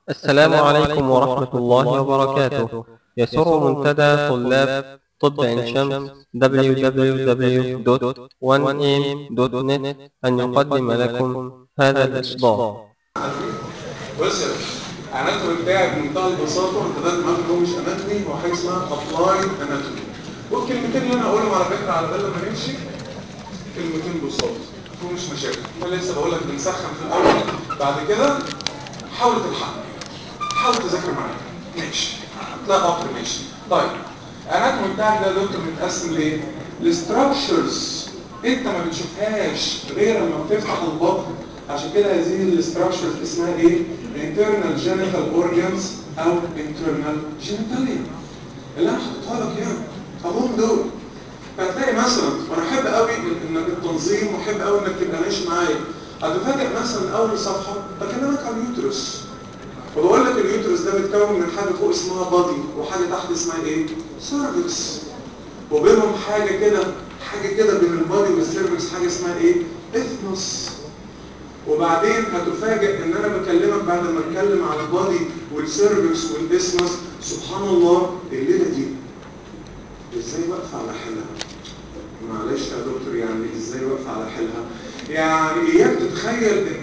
السلام عليكم ورحمة الله وبركاته يسر منتدى طلاب طب عين شمس www.1am.net أن يقدم لكم هذا الإصدار بص يا باشا الاناتومي بتاعي بمنتهى البساطه انت ده دماغك هو مش اناتومي هو حاجه اسمها ابلايد اناتومي والكلمتين اللي انا هقولهم على فكره على بال ما نمشي كلمتين بساط مش مشاكل انا لسه بقول لك بنسخن في الاول بعد كده حاول تلحقني حاول تذاكر معايا ماشي لا قطر ماشي طيب الاناتومي بتاعك ده يا دكتور متقسم لايه؟ لستراكشرز انت ما بتشوفهاش غير لما بتفتح البطن عشان كده هذه الاستراكشرز اسمها ايه؟ internal genital organs او internal genitalia اللي انا حاططها لك هنا اهم دول فهتلاقي مثلا وانا احب قوي انك التنظيم واحب قوي انك تبقى ماشي معايا هتفاجئ مثلا اول صفحه بكلمك عن اليوترس وبقول لك اليوترس ده متكون من حاجه فوق اسمها بادي وحاجه تحت اسمها ايه؟ سيرفكس وبينهم حاجه كده حاجه كده بين البادي والسيرفكس حاجه اسمها ايه؟ اثمس وبعدين هتفاجئ ان انا بكلمك بعد ما اتكلم على البادي والسيرفكس والاسمس سبحان الله الليله دي ازاي واقفه على حيلها معلش يا دكتور يعني ازاي واقفه على حيلها يعني اياك تتخيل ان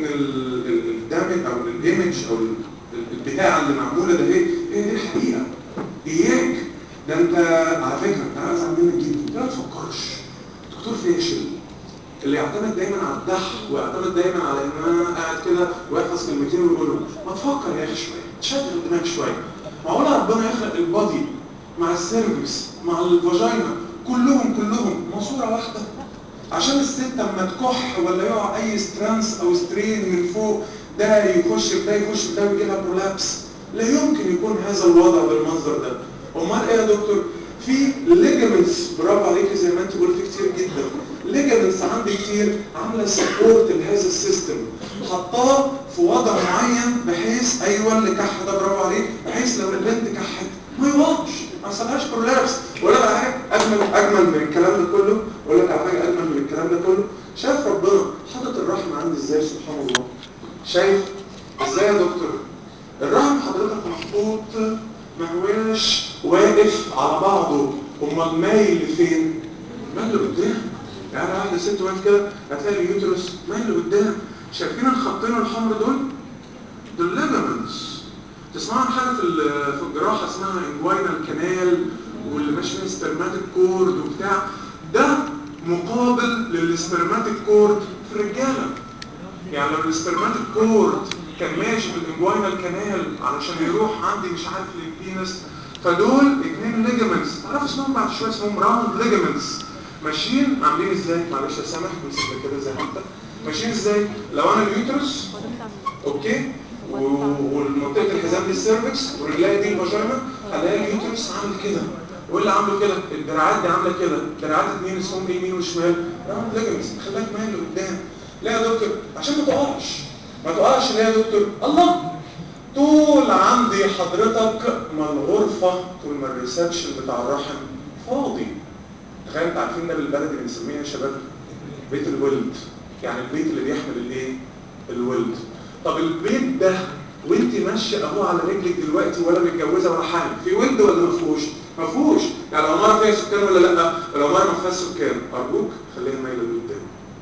الدمج او الايمج او البتاعه اللي معموله ده هي هي دي الحقيقه اياك ده انت على فكره انا ازعل منك جدا ما تفكرش دكتور فاشل اللي يعتمد دايما على الدح ويعتمد دايما على ان انا قاعد كده ويحفظ كلمتين ويقولهم ما تفكر يا اخي شويه تشغل دماغك شويه معقول ربنا يخلق البادي مع السيرفكس مع الفاجينا كلهم كلهم ماسوره واحده عشان الست اما تكح ولا يقع اي سترانس او سترين من فوق ده يخش في ده يخش في ده ويجي لها برولابس لا يمكن يكون هذا الوضع بالمنظر ده امال ايه يا دكتور في ليجامنتس برافو عليكي زي ما انت قلت كتير جدا ليجامنتس عندي كتير عامله سبورت لهذا السيستم حطاه في وضع معين بحيث ايوه اللي كح ده برافو عليك بحيث لو البنت كحت ما يقعش ما يحصلهاش برولابس ولا على حاجه اجمل اجمل من الكلام ده كله ولا على حاجه اجمل من الكلام ده كله شايف ربنا حاطط الرحم عندي ازاي سبحان الله شايف ازاي يا دكتور الرحم حضرتك محطوط ما هواش واقف على بعضه امال مايل لفين مايل لقدام يعني واحده ست واقف كده هتلاقي اليوترس مايل لقدام شايفين الخطين الحمر دول دول ليجامنتس تسمعوا عن حاجه في في الجراحه اسمها انجوينال كانال واللي ماشي فيها سبرماتيك كورد وبتاع ده مقابل للسبرماتيك كورد في الرجاله يعني لو السبرماتيك كورد كان ماشي في الانجوينال كانال علشان يروح عندي مش عارف للبينس فدول اتنين ليجامنتس تعرف اسمهم بعد شويه اسمهم راوند ليجامنتس ماشيين عاملين ازاي معلش يا سامح امسك كده زي ما انت ماشيين ازاي لو انا اليوترس اوكي والمنطقه الحزام دي السيرفكس والرجليه دي الفاجينا هلاقي اليوترس عامل كده واللي عامله كده الدراعات دي عامله كده دراعات اتنين اسمهم يمين وشمال راوند ليجامنتس خليك مايل لقدام لا يا دكتور عشان ما تقعش ما تقعش ليه يا دكتور الله طول عندي حضرتك ما الغرفة طول ما الريسبشن بتاع الرحم فاضي تخيل انت عارفين ده بالبلدي بنسميها يا شباب بيت الولد يعني البيت اللي بيحمل الايه الولد طب البيت ده وانت ماشيه اهو على رجلك دلوقتي ولا متجوزه ولا حاجه في ولد ولا ما فيهوش ما فيهوش يعني العماره فيها سكان ولا لا العماره ما فيهاش سكان ارجوك خليها مايله لقدام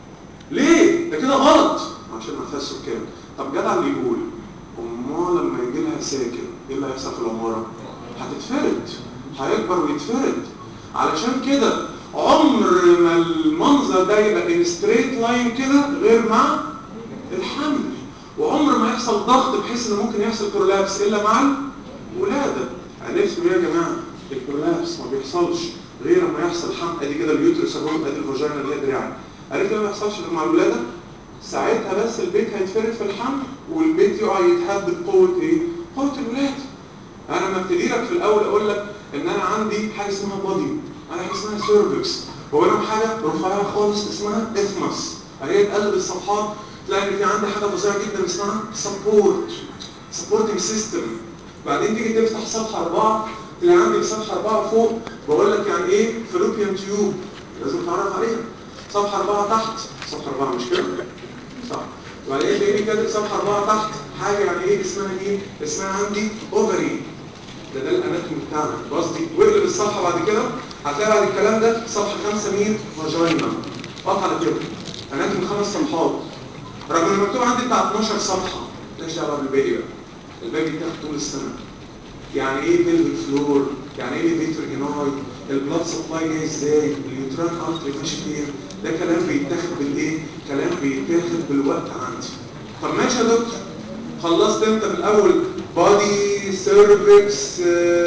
ليه ده كده غلط عشان ما فيهاش سكان طب جدع اللي يقول امال لما يجي لها ساكن ايه اللي هيحصل في العماره هتتفرد هيكبر ويتفرد علشان كده عمر ما المنظر ده يبقى ان ستريت لاين كده غير مع الحمل وعمر ما يحصل ضغط بحيث انه ممكن يحصل برولابس الا مع الولاده عرفتوا ايه يا جماعه البرولابس ما بيحصلش غير ما يحصل حمل ادي كده اليوترس اهو ادي الفاجينا اللي هي دراعي عرفت ليه ما يحصلش غير مع الولاده ساعتها بس البيت هيتفرد في الحمل والبيت يقع يتهد بقوه ايه قوه الولاده انا لما ابتدي لك في الاول اقول لك ان انا عندي حاجه اسمها بادي انا حاجه اسمها سيرفكس وبينهم حاجه رفيعه خالص اسمها اثمس هي تقلب الصفحات تلاقي ان في عندي حاجه فظيعه جدا اسمها سبورت سبورتنج سيستم بعدين تيجي تفتح صفحه اربعه تلاقي عندي في صفحه اربعه فوق بقول لك يعني ايه فلوبيان تيوب لازم تعرف عليها صفحه اربعه تحت صفحه اربعه مش كده صح وبعدين تلاقيني كاتب صفحه اربعه تحت حاجه يعني ايه اسمها ايه اسمها عندي اوفري ده ده الاناتومي بتاعنا قصدي واقلب الصفحه بعد كده هتلاقي بعد الكلام ده صفحه 5 مين فاجينا قطع على كده اناتومي خمس صفحات رغم ان مكتوب عندي بتاع 12 صفحه ماليش دعوه بالباقي بقى الباقي بيتاخد طول السنه يعني ايه بيلفيك فلور يعني ايه ليفيتر جناي البلاد سبلاي جاي ازاي اليوتران ارتري ماشي فين ده كلام بيتاخد بالايه كلام بيتاخد بالوقت عندي طب ماشي يا دكتور خلصت انت في الاول بادي سيرفكس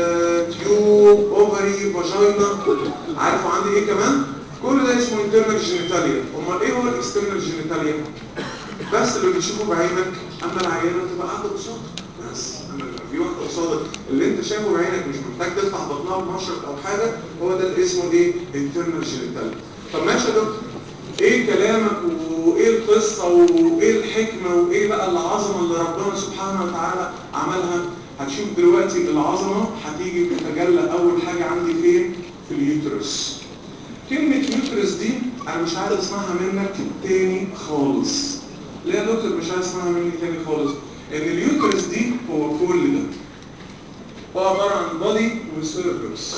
تيوب اوفري فاجينا عارفوا عندي ايه كمان كل ده اسمه انترنال جينيتاليا امال ايه هو الاكسترنال جينيتاليا بس اللي بتشوفه بعينك اما العيانه تبقى قاعده قصادك بس اما يبقى في واحده قصادك اللي انت شايفه بعينك مش محتاج تفتح بطنها بمشرط او حاجه هو ده اللي اسمه ايه انترنال جينيتاليا طب ماشي يا دكتور ايه كلامك وايه القصه وايه الحكمه وايه بقى العظمه اللي ربنا سبحانه وتعالى عملها هتشوف دلوقتي العظمه هتيجي تتجلى اول حاجه عندي فين في اليوترس كلمه يوترس دي انا مش عايز اسمعها منك تاني خالص ليه يا دكتور مش عايز اسمعها مني تاني خالص ان اليوترس دي هو كل ده هو عباره عن بادي وسيرفكس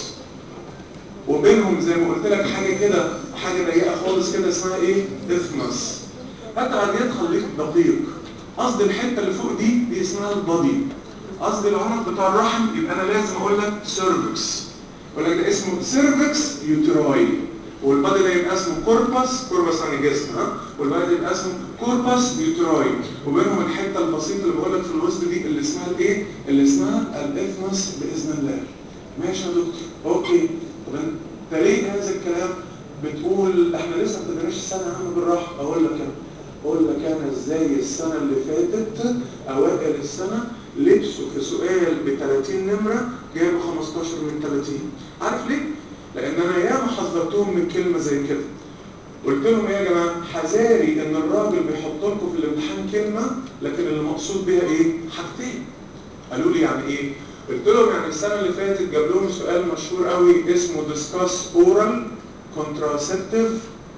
وبينهم زي ما قلت لك حاجه كده حاجه ضيقه خالص كده اسمها ايه اثمس حتى عاديات خليك دقيق قصد الحته اللي فوق دي دي اسمها البادي قصد العنق بتاع الرحم يبقى انا لازم اقول لك سيرفكس اقول لك ده اسمه سيرفكس يوتراي والبادي ده يبقى اسمه كوربس كوربس يعني جسم ها والبادي ده يبقى اسمه كوربس يوتراي وبينهم الحته البسيطه اللي بقول لك في الوسط دي اللي اسمها الايه اللي اسمها الاثمس باذن الله ماشي يا دكتور اوكي طب انت ليه هذا الكلام بتقول احنا لسه ما ابتديناش السنه يا عم بالراحه اقول لك انا اقول لك انا ازاي السنه اللي فاتت اوائل السنه لبسوا في سؤال ب 30 نمره جابوا 15 من 30 عارف ليه؟ لان انا ياما حذرتهم من كلمه زي كده قلت لهم ايه يا جماعه حذاري ان الراجل بيحط لكم في الامتحان كلمه لكن اللي مقصود بيها ايه حاجتين قالوا لي يعني ايه قلت لهم يعني السنه اللي فاتت جاب لهم سؤال مشهور قوي اسمه discuss oral contraceptive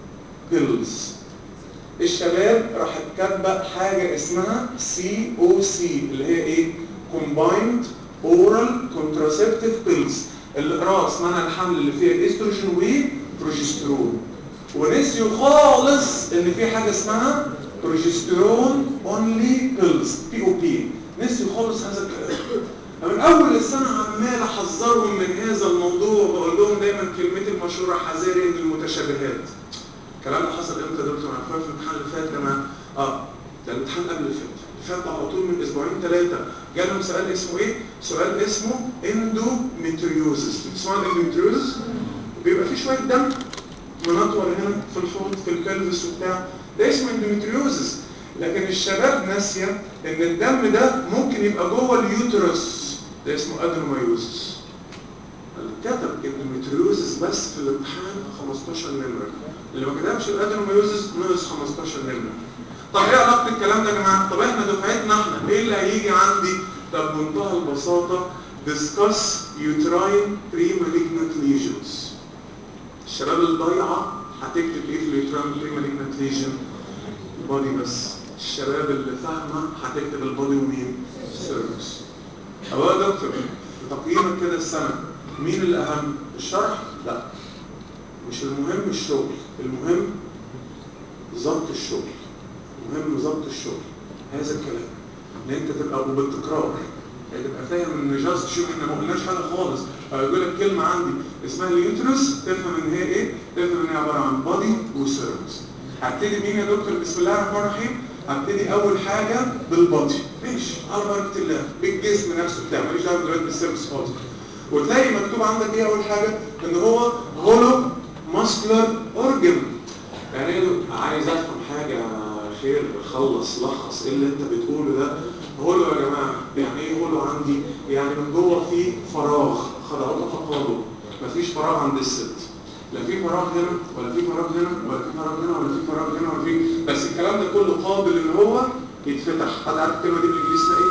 pills الشباب راحت كاتبه حاجه اسمها سي او سي اللي هي ايه combined oral contraceptive pills الاقراص منع الحمل اللي فيها استروجين وبروجسترون ونسيوا خالص ان في حاجه اسمها بروجسترون اونلي بيلز بي او بي نسيوا خالص هذا الكلام من اول السنه عمال احذرهم من هذا الموضوع بقول لهم دايما كلمتي المشهوره حذاري من المتشابهات الكلام ده حصل امتى يا دكتور انا فاكر في الامتحان اللي فات كمان اه ده الامتحان قبل اللي فات اللي فات على طول من اسبوعين ثلاثه جالهم سؤال اسمه ايه سؤال اسمه اندوميتريوزس تسمعوا الاندوميتريوزس بيبقى فيه شويه دم منطور هنا في الحوض في البلفس وبتاع ده اسمه اندوميتريوزس لكن الشباب ناسيه ان الدم ده ممكن يبقى جوه اليوترس ده اسمه ادنومايوزس كتب اندوميتريوزس بس في الامتحان 15 نمره اللي ما كتبش الادنومايوزس ناقص 15 نمره طب ايه علاقه الكلام ده يا جماعه طب احنا دفعتنا احنا ايه اللي هيجي عندي ده بمنتهى البساطه discuss uterine pre-malignant lesions الشباب الضايعه هتكتب ايه في اليوترين pre-malignant lesion البادي بس الشباب اللي فاهمه هتكتب البادي ومين السيرفكس طب يا دكتور في تقييمك كده السنه مين الاهم الشرح لا مش المهم الشغل المهم ضبط الشغل المهم ضبط الشغل هذا الكلام ان انت تبقى وبالتكرار يعني تبقى فاهم ان جاست شوف احنا ما قلناش حاجه خالص هيقول لك كلمه عندي اسمها اليوترس تفهم ان هي ايه تفهم ان هي عباره عن بادي وسيرفكس هبتدي مين يا دكتور بسم الله الرحمن الرحيم هبتدي اول حاجه بالبادي ماشي على بركه الله بالجسم نفسه بتاعه ماليش دعوه دلوقتي بالسيرفكس خالص وتلاقي مكتوب عندك ايه اول حاجه ان هو هولو ماسكولار اورجن يعني ايه عايز افهم حاجه خير خلص لخص ايه اللي انت بتقوله ده هولو يا جماعه يعني ايه هولو عندي يعني من جوه في فراغ خضعته تقاضوا مفيش فراغ عند الست لا في فراغ هنا ولا في فراغ هنا ولا في فراغ هنا ولا في فراغ هنا ولا في بس الكلام ده كله قابل ان هو يتفتح حد عارف الكلمه دي بالانجليزي اسمها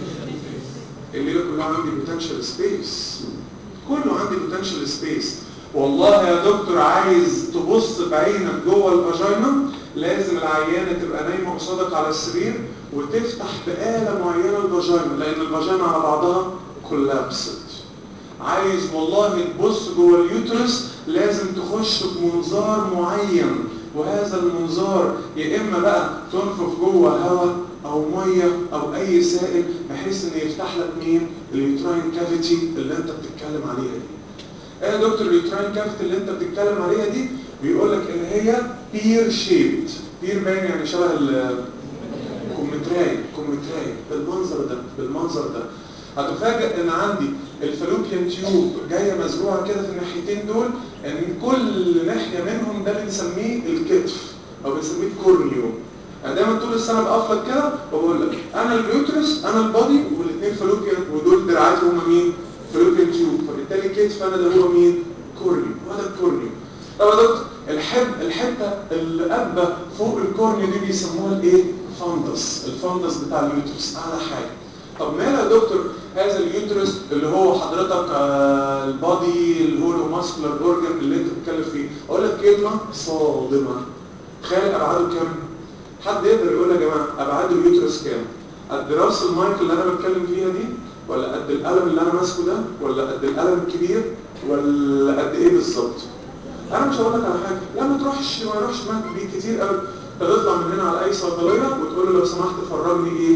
ايه الليله كلها عندي بوتنشال سبيس كله عندي بوتنشال سبيس والله يا دكتور عايز تبص بعينك جوه الفاجينا لازم العيانه تبقى نايمه قصادك على السرير وتفتح بآلة معينة الفاجينا لأن الفاجينا على بعضها كولابست عايز والله تبص جوه اليوترس لازم تخش بمنظار معين وهذا المنظار يا اما بقى تنفخ جوه هواء او ميه او اي سائل بحيث ان يفتح لك مين اليوتراين كافيتي اللي انت بتتكلم عليها دي ايه يا دكتور اليوتراين كافيتي اللي انت بتتكلم عليها دي بيقول لك ان هي بير شيبد بير باين يعني شبه الكومتراي كومتراي بالمنظر ده بالمنظر ده هتفاجئ ان عندي الفالوبيان تيوب جايه مزروعه كده في الناحيتين دول ان كل ناحيه منهم ده بنسميه الكتف او بنسميه الكورنيو انا دايما طول السنه بقفلك كده وبقول لك انا اليوترس انا البادي والاثنين فالوبيان ودول دراعاتي هم مين؟ فالوبيان تيوب فبالتالي الكتف انا ده هو مين؟ كورنيو هو ده الكورنيو طب يا دكتور الحب الحته اللي قبه فوق الكورنيو دي بيسموها الايه؟ فندس الفندس بتاع اليوترس اعلى حاجه طب ماله يا دكتور هذا اليوترس اللي هو حضرتك آه البادي الهولو ماسكولار اورجن اللي انت بتتكلم فيه اقول لك كلمه صادمه تخيل ابعاده كام حد يقدر يقول يا جماعه ابعاد اليوترس كام قد راس المايك اللي انا بتكلم فيها دي ولا قد القلم اللي انا ماسكه ده ولا قد القلم الكبير ولا قد ايه بالظبط انا مش هقول لك على حاجه لا ما تروحش ما يروحش معاك بيه كتير قوي تطلع من هنا على اي صيدليه وتقول له لو سمحت فرجني ايه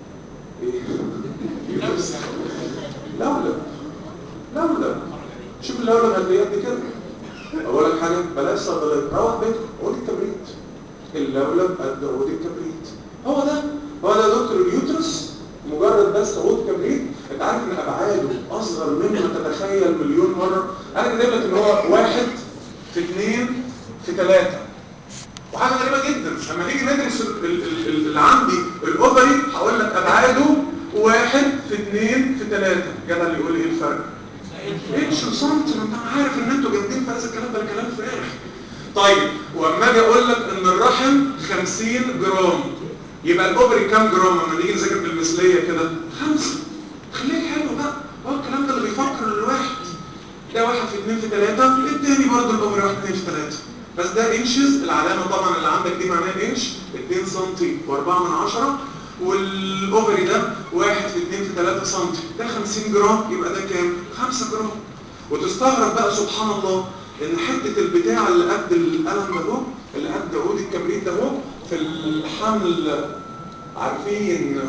لولب لولب شوف اللولب هتلاقيه قد كده اقول لك حاجه بلاش صيدليه روح بيتك عود الكبريت اللولب قد عود الكبريت هو ده هو ده يا دكتور اليوترس مجرد بس عود كبريت انت عارف ان ابعاده اصغر مما تتخيل مليون مره انا كاتب لك ان هو واحد في اثنين في ثلاثه وحاجه غريبه جدا لما نيجي ندرس اللي عندي الاوفري هقول لك ابعاده واحد في اثنين في ثلاثة جدع اللي يقول لي ايه الفرق انش وسنت ما انت عارف ان انتوا جامدين في هذا الكلام ده كلام فارغ طيب واما اجي اقول لك ان الرحم 50 جرام يبقى الاوفري كام جرام لما نيجي نذاكر بالمثليه كده خمسة خليك حلو بقى هو الكلام ده اللي بيفكر الواحد ده واحد في اثنين في ثلاثة التاني برضه الاوفري واحد اثنين في ثلاثة بس ده انشز العلامة طبعا اللي عندك دي معناها انش 2 سم و4 من عشرة والاوفري ده 1 في 2 في 3 سم ده 50 جرام يبقى ده كام 5 جرام وتستغرب بقى سبحان الله ان حته البتاع اللي قد القلم ده اهو اللي قد عود الكبريت ده اهو في الحمل عارفين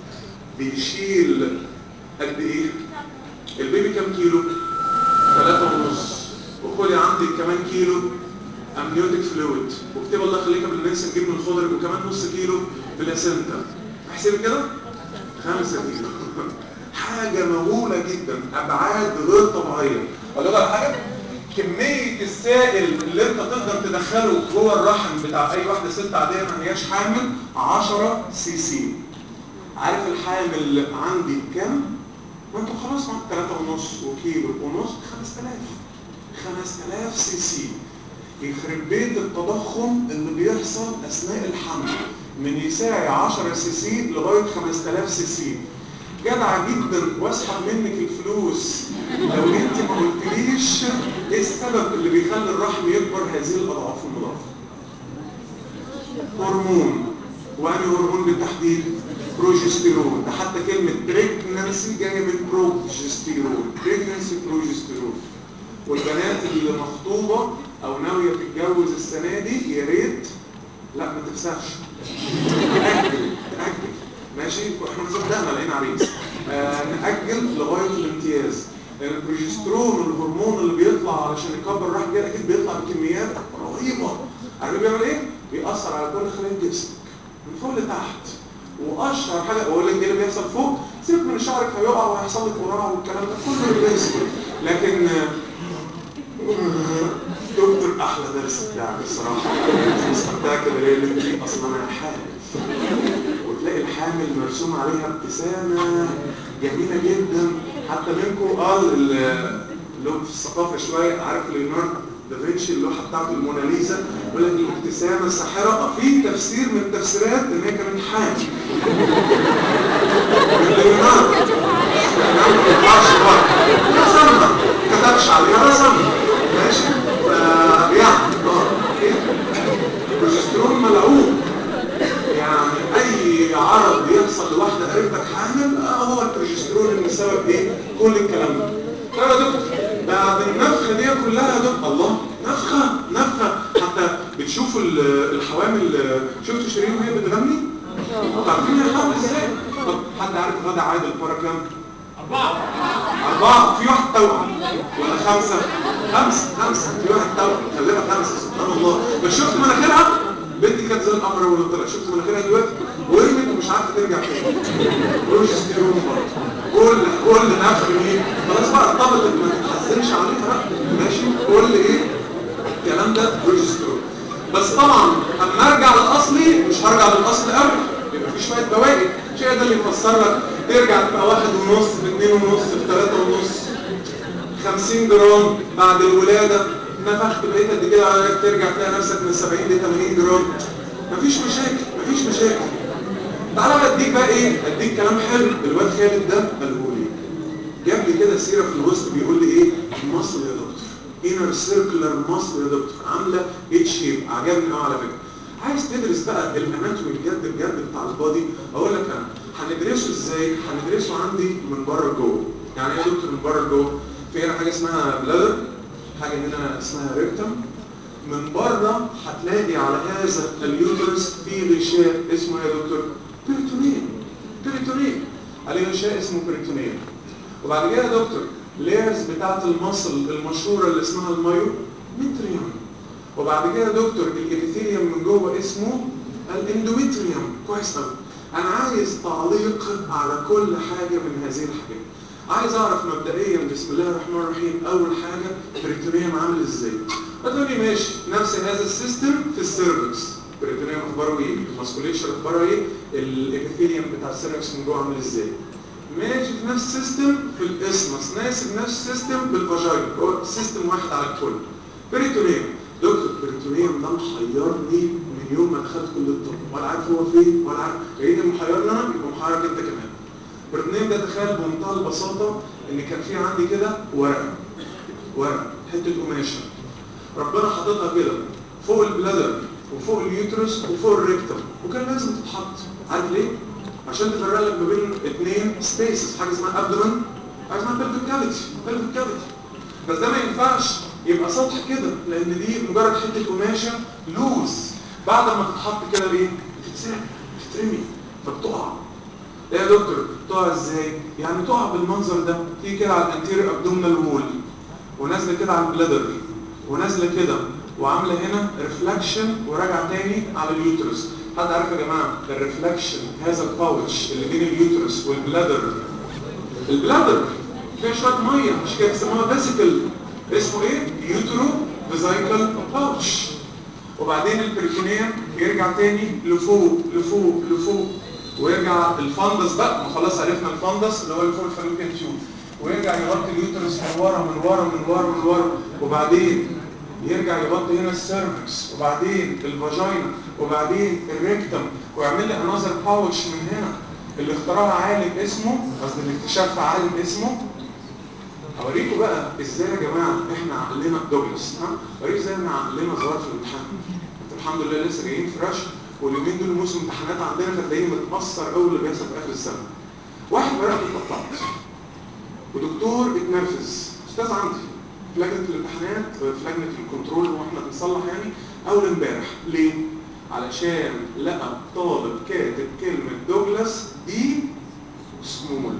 بيشيل قد ايه البيبي كام كيلو 3 ونص وخدي عندي كمان كيلو امنيوتيك فلويد واكتب الله يخليك بالناس نجيب من الخضر وكمان نص كيلو بلاسنتا احسبي كده خمسة كيلو حاجة مهولة جدا ابعاد غير طبيعية اقول لك على حاجة كمية السائل اللي انت تقدر تدخله جوه الرحم بتاع اي واحدة ست عادية ما هياش حامل 10 سي سي عارف الحامل عندي كام؟ ما انتوا خلاص معاك 3 ونص وكيلو ونص 5000 5000 سي سي يخرب بيت التضخم اللي بيحصل اثناء الحمل من يساعي 10 سي سي لغايه 5000 سي سي جدع جدا واسحب منك الفلوس لو انت ما قلتليش ايه السبب اللي بيخلي الرحم يكبر هذه الاضعاف المضاعفه هرمون واني هرمون بالتحديد بروجستيرون ده حتى كلمه بريجنانسي جايه من بروجستيرون بريجنانسي بروجستيرون والبنات اللي مخطوبه او ناويه تتجوز السنه دي يا ريت لا ما تفسخش تاجل تاجل ماشي واحنا صدقنا لقينا عريس آه ناجل لغايه الامتياز لان البروجسترون الهرمون اللي بيطلع علشان يكبر الرحم ده اكيد بيطلع بكميات رهيبه عارف بيعمل ايه بيأثر على كل خلايا جسمك من فوق لتحت واشهر حاجه اقول لك ايه اللي بيحصل فوق سيبك من شعرك هيقع وهيحصل لك قرعه والكلام ده كله اللي بيحصل لكن دكتور احلى درس بتاعك الصراحه مستمتع كده ليه انت اصلا انا حامل وتلاقي الحامل مرسوم عليها ابتسامه جميله جدا حتى منكم قال اللي هو في الثقافه شويه عارف ليوناردو دافنشي اللوحه بتاعته الموناليزا يقول لك الابتسامه الساحره في تفسير من التفسيرات ان هي كانت حامل ليوناردو ليوناردو ما يطلعش بره رسمها ما كتبش عليها رسمها ماشي فيعني اه البروجسترون ملعوب يعني اي عرض بسبب ايه كل الكلام ده طيب يا دكتور بعد النفخه دي كلها يا دكتور الله نفخه نفخه حتى بتشوفوا ال- الحوامل شفتوا شيرين وهي بتغني عارفين هي حامل ازاي طب حد عارف غدا عادل مرة كام أربعة في واحد توأم ولا خمسة خمسة خمسة في واحد توأم خليها خمسة سبحان الله بس شفت مناخيرها بنتي كانت زي القمر ولا طلع شفت مناخيرها دلوقتي ورمت ومش عارفة ترجع تاني بروجستيرون برضه كل كل نفخ ايه خلاص بقى ارتبطت ما تتحزنش عليها بقى ماشي كل ايه الكلام ده بروجستيرون بس طبعا اما ارجع لاصلي مش هرجع للاصل قوي يبقى في شويه بواقي شيء ده اللي يفسر لك ترجع تبقى واحد ونص في اتنين ونص في تلاته ونص 50 جرام بعد الولاده نفخت بقيت قد كده على ترجع تلاقي نفسك من 70 ل 80 جرام مفيش مشاكل مفيش مشاكل تعالى بقى اديك بقى ايه اديك كلام حلو الواد خالد ده قاله لي جاب لي كده سيره في الوسط بيقول لي ايه مصر يا دكتور انر سيركلر مصر يا دكتور عامله اتش شيب عجبني قوي على فكره عايز تدرس بقى الاناتومي بجد بجد بتاع البادي اقول لك انا هندرسه ازاي هندرسه عندي من بره لجوه يعني ايه يا دكتور من بره لجوه في هنا حاجه اسمها بلادر حاجه هنا اسمها ريكتم من بره هتلاقي على هذا اليوترس في غشاء اسمه يا دكتور بيريتونيوم بيريتونيوم عليه غشاء اسمه بيريتونيوم وبعد كده يا دكتور لايرز بتاعت المصل المشهوره اللي اسمها المايو متريوم وبعد كده يا دكتور الابيثيليوم من جوه اسمه الاندوميتريوم كويس قوي انا عايز تعليق على كل حاجه من هذه الحاجات عايز اعرف مبدئيا بسم الله الرحمن الرحيم اول حاجه البريتونيوم عامل ازاي هتقولي ماشي نفس هذا السيستم في السيرفكس البريتونيوم اخباره ايه الماسكوليتشر اخباره ايه الابيثيليوم بتاع السيرفكس من جوه عامل ازاي ماشي في نفس السيستم في الاسمس ناسي في نفس السيستم في الفاجاينا هو سيستم واحد على الكل بريتونيوم دكتور بريتونيوم ده محيرني من يوم ما دخلت كليه الطب ولا عارف هو فين ولا عارف جايين محيرني انا يبقى محيرك انت كمان بريتونيوم ده تخيل بمنتهى البساطه ان كان في عندي كده ورقه ورقه حته قماشه ربنا حاططها كده فوق البلادر وفوق اليوترس وفوق الريكتم وكان لازم تتحط عارف ليه؟ عشان تفرق لك ما بين اثنين سبيسز حاجه اسمها ابدومن حاجه اسمها بلفيك كافيتي بلفيك كافيتي بس ده ما ينفعش يبقى سطح كده لان دي مجرد حته قماشه لوز بعد ما تتحط كده ايه بتتساب بتترمي فبتقع ايه يا دكتور تقع ازاي يعني تقع بالمنظر ده تيجي كده على الانتيريور ابدومينال وول ونازله كده على البلادر ونازله كده وعامله هنا ريفلكشن وراجعه تاني على اليوترس حد عارف يا جماعه الريفلكشن هذا الباوتش اللي بين اليوترس والبلادر البلادر فيها شويه ميه مش كده بيسموها فيسيكل اسمه ايه يوترو فيزايكل باوتش وبعدين البريتونيوم يرجع تاني لفوق لفوق لفوق ويرجع الفندس بقى ما خلاص عرفنا الفندس اللي هو اللي فوق الفالوبيان تيوب ويرجع يغطي اليوترس من ورا من ورا من ورا من ورا وبعدين يرجع يغطي هنا السيرفكس وبعدين الفاجينا وبعدين الريكتم ويعمل لي انذر باوتش من هنا اللي اخترعها عالم اسمه قصدي اللي اكتشفها عالم اسمه اوريكم بقى ازاي يا جماعه احنا عقلنا دوجلاس ها اوريكم ازاي احنا عقلنا ظهر في الامتحان الحمد لله لسه جايين فريش واليومين دول موسم امتحانات عندنا فتلاقيه متاثر قوي اللي بيحصل في اخر السنه واحد ورقته اتقطعت ودكتور اتنرفز استاذ عندي في لجنه الامتحانات في لجنه الكنترول واحنا بنصلح يعني اول امبارح ليه؟ علشان لقى طالب كاتب كلمه دوجلاس دي سمول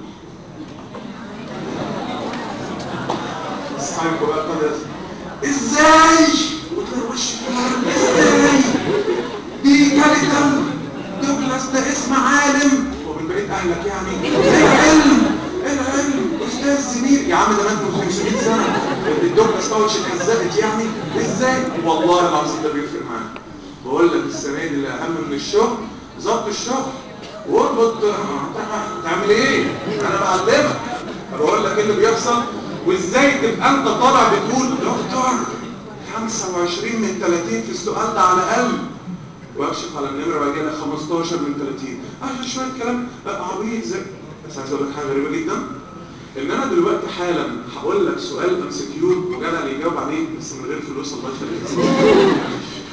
اصحابكم بقى ابتدى ازاي؟ وتلاقي وش ازاي؟ دي كاليتال دوجلاس ده اسم عالم ومن بقيت اهلك يعني ايه العلم؟ ايه العلم؟ استاذ زميل يا عم ده مات من 500 سنه الدوجلاس باوتش اتهزقت يعني ازاي؟ والله العظيم ده بيفرق معايا بقول لك السنه دي اللي اهم من الشغل ظبط الشغل واربط تعمل ايه؟ انا بعلمك بقول لك ايه اللي بيحصل وازاي تبقى انت طالع بتقول دكتور 25 من 30 في السؤال ده على الاقل واكشف على النمره واجي لك 15 من 30 اه شويه كلام عبيط زي بس عايز اقول لك حاجه غريبه جدا ان انا دلوقتي حالا هقول لك سؤال ام سي كيو وجدع اللي يجاوب عليه بس من غير فلوس الله يخليك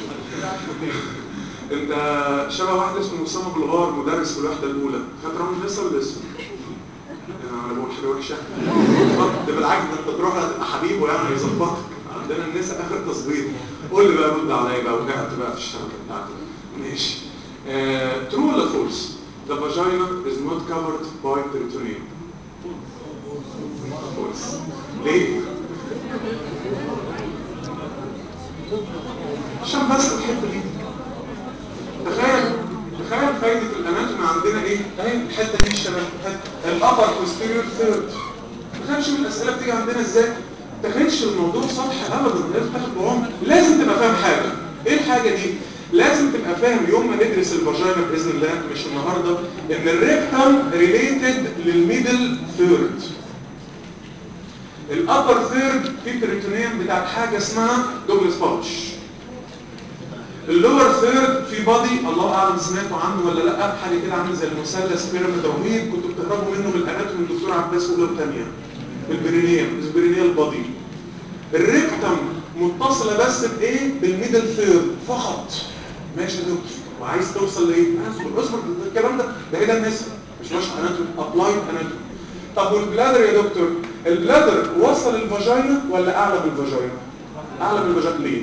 انت شبه واحد اسمه اسامه بلغار مدرس في الوحده الاولى فاكر عامل لسه ولا لسه؟ انا بقول حاجه وحشه ده بالعكس ده انت تروح هتبقى حبيبه يعني يظبطك عندنا الناس اخر تظبيط قول لي بقى رد عليا بقى وقعت بقى في الشبكه بتاعتك ماشي ترو ولا فولس The vagina is not covered by peritoneum. False. ليه؟ عشان بس الحته دي تخيل تخيل فايده الاناتومي عندنا ايه؟ اهي الحته دي الشباب الحته الابر بوستيريور ثيرد ما تخافش من الاسئله بتيجي عندنا ازاي؟ ما تاخدش الموضوع سطحي ابدا لازم تاخد بعمق لازم تبقى فاهم حاجه ايه الحاجه دي؟ لازم تبقى فاهم يوم ما ندرس الفاجينا باذن الله مش النهارده ان الريكتم ريليتد للميدل ثيرد الابر ثيرد في بريتونيوم بتاعت حاجه اسمها دوجلاس باوتش اللور ثيرد في بادي الله اعلم سمعتوا عنه ولا لا حاجه كده عامل زي المثلث بيراميد رهيب كنتوا بتهربوا منه من الاناتومي الدكتور عباس اولى وثانيه البرينيوم البرينيال بادي الريكتم متصله بس بايه بالميدل ثيرد فقط ماشي يا دكتور وعايز توصل لايه اصبر اصبر الكلام ده ده ايه ده النسبه مش مش اناتومي ابلايد اناتومي طب والبلادر يا دكتور البلادر وصل الفاجينا ولا اعلى من الفاجينا اعلى من الفاجينا ليه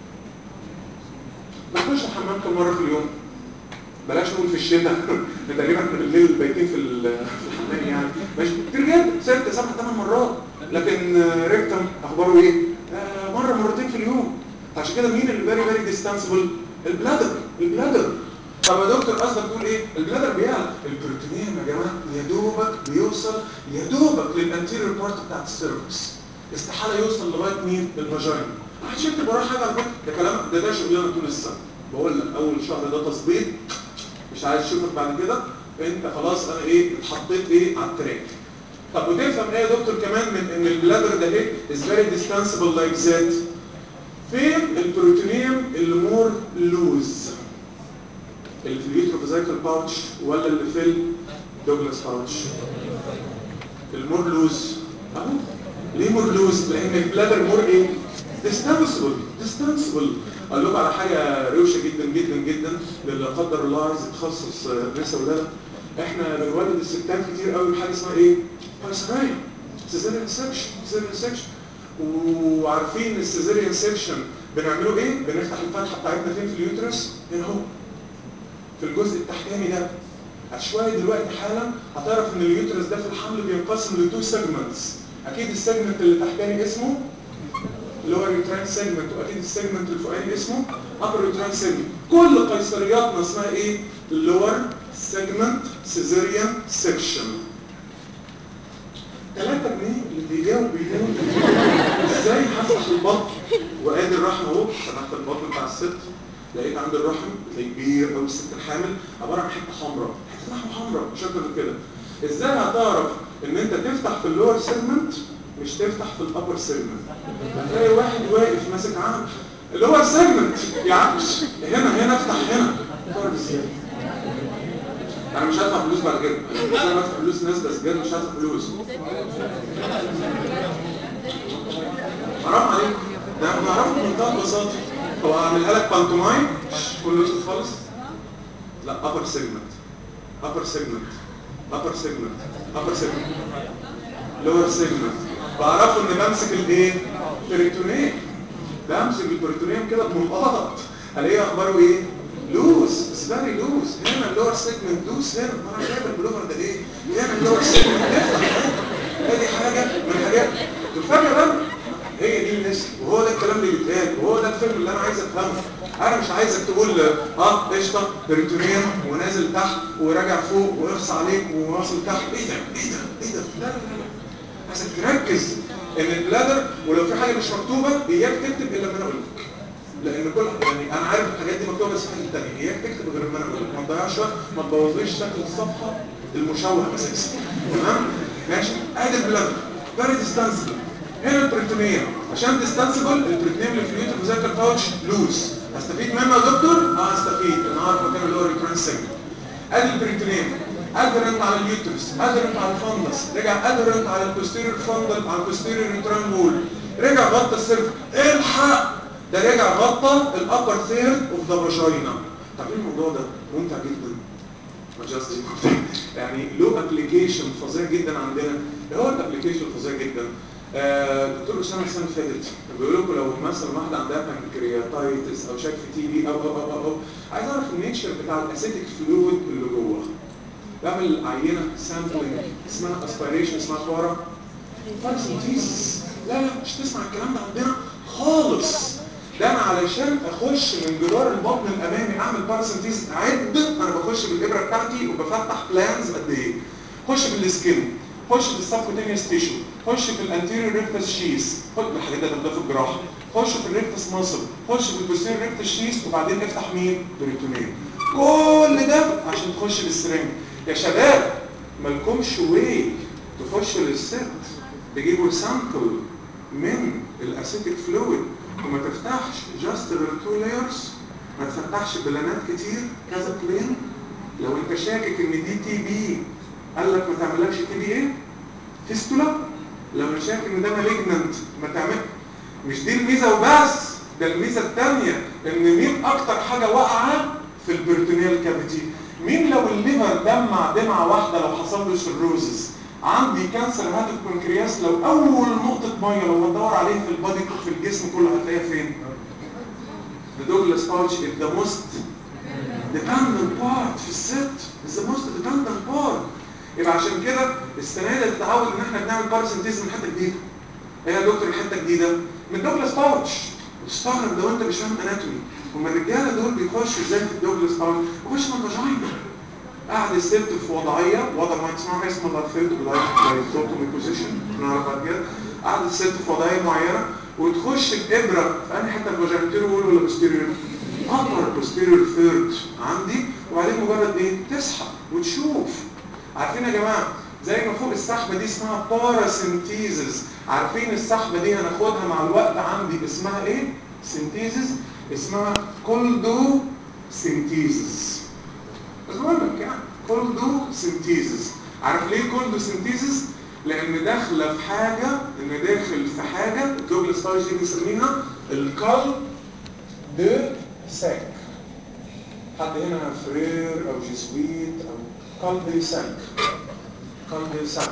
بخش الحمام كم مره في اليوم بلاش نقول في الشتاء تقريبا احنا بالليل بايتين في الحمام يعني ماشي كتير جدا ست سبع ثمان مرات لكن ريكتم اخباره ايه آه مره مرتين في اليوم عشان كده مين اللي فيري فيري ديستانسبل البلادر البلادر طب يا دكتور قصدك تقول ايه البلادر بيعلى البروتينين يا جماعه يا دوبك بيوصل يا دوبك للانتيريور بارت بتاعت السيرفكس استحاله يوصل لغايه مين الفاجينا محدش يكتب وراه حاجه على فكره ده كلام ده ده شغلانه طول السنه بقول لك اول شهر ده تظبيط مش عايز اشوفك بعد كده انت خلاص انا ايه اتحطيت ايه على التراك طب وتفهم ايه يا دكتور كمان من ان البلادر ده ايه از فيري ديستانسبل لايك ذات فين البروتينيوم اللي مور لوز اللي في اليوتروفيزايكال باوتش ولا اللي في الدوجلاس باوتش المور لوز اهو ليه مور لوز لان البلادر مور ايه ديستانسبل ديستانسبل اقول لكم على حاجه روشه جدا جدا جدا للي قدر الله عايز يتخصص نساء ولاده احنا بنولد الستات كتير قوي بحاجه اسمها ايه بايسرايا سيزاريان سكشن سيزاريان سكشن وعارفين السيزاريان سكشن بنعمله ايه بنفتح الفتحه بتاعتنا فين في اليوترس هنا اهو في الجزء التحتاني ده شويه دلوقتي حالا هتعرف ان اليوترس ده في الحمل بينقسم لتو سيجمنتس اكيد السيجمنت اللي تحتاني اسمه lower uterine segment واكيد السيجمنت الفوقاني اسمه upper uterine segment كل قيصرياتنا اسمها ايه lower segment cesarean section 3 جنيه اللي بيجاوب بيجاوب ازاي هفتح البطن وادي الرحم اهو فتحت البطن بتاع الست لقيت عند الرحم تلاقيه كبير قوي الست الحامل عباره عن حته حمراء حته لحم حمراء مش اكتر من كده ازاي هتعرف ان انت تفتح في اللور سيجمنت مش تفتح في الابر سيجمنت هتلاقي واحد واقف ماسك عام اللي هو السيجمنت يا عم هنا هنا افتح هنا تعرف ازاي انا مش هدفع فلوس بعد كده انا مش هدفع فلوس ناس بس بجد مش هدفع فلوس حرام عليك ده انا بعرفه بمنتهى البساطه هو اعملها لك بانتومايم كله اسود خالص لا ابر سيجمنت ابر سيجمنت ابر سيجمنت ابر سيجمنت لور سيجمنت بعرفه ان بمسك الايه بريتونيم بمسك البريتونيم كده بمنقط الاقيه اخباره ايه لوز بس فيري لوز هنا اللور سيجمنت لوز هنا ما انا جايب البلوفر ده ليه هنا اللور سيجمنت افتح ادي حاجه من الحاجات تفاجئ بقى هي دي النسبة وهو ده الكلام اللي بيتقال وهو ده الفيلم اللي انا عايز افهمه انا مش عايزك تقول اه قشطه بريتونيوم ونازل تحت وراجع فوق واخص عليك وواصل تحت ايه ده ايه ده ايه ده لا لا لا عايزك تركز ان البلادر ولو في حاجه مش مكتوبه اياك تكتب الا ما انا اقول لك لان كل يعني انا عارف الحاجات دي مكتوبه بس في حاجه ثانيه اياك تكتب غير ما انا اقول لك ما تضيعش وقت ما تبوظليش شكل الصفحه المشوه اساسا تمام ماشي ادي البلادر فيري ديستانسبل هنا البريتونيوم عشان ديستانسبل البريتونيوم اللي في اليوتر مذاكر باوتش لوز هستفيد منه يا دكتور اه هستفيد انا اعرف مكان اللي هو ريكرنس سيجمنت ادي البريتونيوم ادرنت على اليوترس ادرنت على الفندس رجع ادرنت على البوستيريور فندل على البوستيريور ريتران وول رجع غطى السيرف الحق ده رجع غطى الابر ثيرد اوف ذا فاجينا طب ايه الموضوع ده ممتع جدا ماجستيك يعني له ابلكيشن فظيع جدا عندنا هو الابلكيشن فظيع جدا آه، دكتور اسامه السنه اللي فاتت بيقول لكم لو مثلا واحده عندها بانكرياتايتس او شك في تي بي او او او او, أو. عايز اعرف النيتشر بتاع الاسيتيك فلويد اللي جوه بعمل عينه سامبلنج اسمها اسبيريشن اسمها فورا فارسنتيسيس لا لا مش تسمع الكلام ده عندنا خالص ده انا علشان اخش من جدار البطن الامامي اعمل باراسنتيز عد انا بخش بالابره بتاعتي وبفتح بلانز قد ايه خش بالسكين خش في السبكوتينيوس تيشو خش في الانتيريور ريكتس شيس خش الحاجات ده ده في الجراحه خش في الريكتس ماسل خش في البوستيريور ريكتس شيس وبعدين افتح مين بريتونيوم كل ده عشان تخش للسرنج يا شباب مالكمش واي تخشوا للست تجيبوا سامبل من الاسيتيك فلويد وما تفتحش جاست غير تو لايرز ما تفتحش بلانات كتير كذا بلين لو انت شاكك ان دي تي بي قال لك ما تعملكش تي بي ايه فيستولا لو انا شايف ان ده مالجننت ما تعمل مش دي الميزه وبس ده الميزه الثانيه ان مين اكتر حاجه واقعه في البرتونيال كافيتي مين لو الليفر دمع دمعه واحده لو حصل له سيروزس عندي كانسر هاتف بنكرياس لو اول نقطه ميه لو هتدور عليه في البادي في الجسم كله هتلاقيها فين The Douglas pouch is the most dependent part في الست is the most dependent part يبقى عشان كده السنه دي تتعود ان احنا بنعمل باراسنتيز من حته جديده ايه يا دكتور الحته الجديده من دوجلاس باوتش تستغرب لو انت مش فاهم اناتومي هما الرجاله دول بيخشوا ازاي في الدوجلاس باوتش بيخشوا من الفاجينا قاعد الست في وضعيه وضع ما تسمعوا حاجه اسمها لارفيت لايتوتومي بوزيشن نعرف بعد كده قاعد الست في وضعيه معينه وتخش بابره في انهي حته الفاجينتيريور وول ولا بوستيريور upper posterior third عندي وبعدين مجرد ايه تسحب وتشوف عارفين يا جماعه زي ما فوق السحبه دي اسمها باراسينتيزز عارفين السحبه دي هناخدها مع الوقت عندي اسمها ايه سينتيزز اسمها كولدو سينتيزز بس بقول لك يعني كولدو سينتيزز عارف ليه كولدو سينتيزز لان داخله في حاجه ان داخل في حاجه دوجلاس بايش دي بنسميها الكال دو ساك حد هنا فرير او جيسويت او قلب سك قلب سك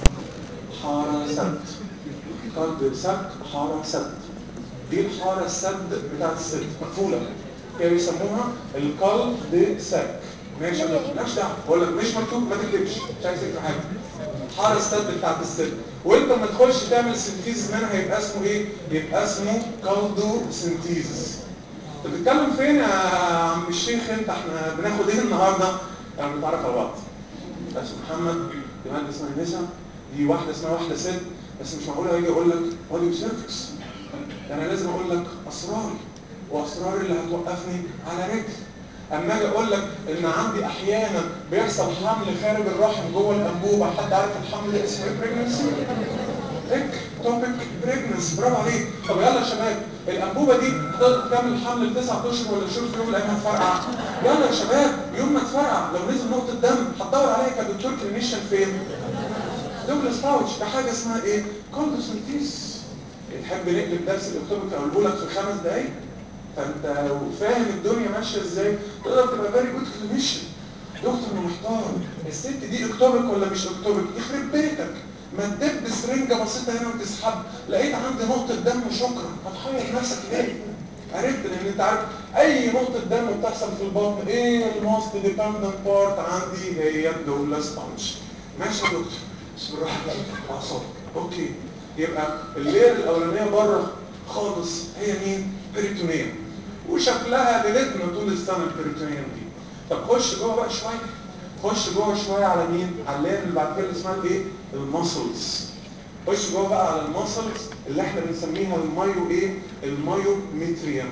حارة سد قلب سك حارة سد دي الحارة السد بتاعت الست مقفولة كانوا يسموها القلب دي سك ماشي مالكش دعوه بقول لك مش مكتوب ما تكتبش مش عايز تكتب حاجه حاره السد بتاعت الست وانت لما تخش تعمل سنتيز منها هيبقى اسمه ايه؟ يبقى اسمه كالدو سنتيز انت بتتكلم فين يا عم الشيخ انت احنا بناخد ايه النهارده؟ انا بنتعرف على بعض بس محمد دي واحده اسمها نسا دي واحده اسمها واحده ست بس مش معقول هيجي اقول لك اوديو سيرفكس انا لازم اقول لك اسراري واسراري اللي هتوقفني على رجل اما اجي اقول لك ان عندي احيانا بيحصل حمل خارج الرحم جوه الانبوبه حد عارف الحمل ده اسمه ايه بريجنسي ريك توبيك بريجنس برافو عليك طب يلا يا شباب الانبوبه دي تقدر تعمل حمل لتسع اشهر ولا شهور في يوم من الايام هتفرقع يلا يا شباب يوم ما تفرقع لو نزل نقطه دم هتدور عليها كدكتور كلينيشن فين دوجلاس باوتش ده حاجه اسمها ايه كوندوسنتيس تحب نقلب درس الاكتوبك اقوله لك في خمس دقايق فانت لو فاهم الدنيا ماشيه ازاي تقدر تبقى فيري جود كلينيشن دكتور انا محتار الست دي اكتوبك ولا مش اكتوبك يخرب بيتك ما تدب سرنجه بسيطه هنا وتسحب لقيت عندي نقطه دم شكرا هتحير نفسك ليه عرفت لان انت عارف اي نقطه دم بتحصل في البطن ايه الموست ديبندنت بارت عندي هي الدولاس بانش ماشي يا دكتور بس بالراحه اعصابك اوكي يبقى اللير الاولانيه بره خالص هي مين بريتونيوم وشكلها ليلتنا طول السنه البريتونيوم دي طب خش جوه بقى شويه خش جوه شويه على مين على اللير اللي بعد كده اسمها الايه الماسلز خش جوه بقى على الماسلز اللي احنا بنسميها المايو ايه المايو ميتريوم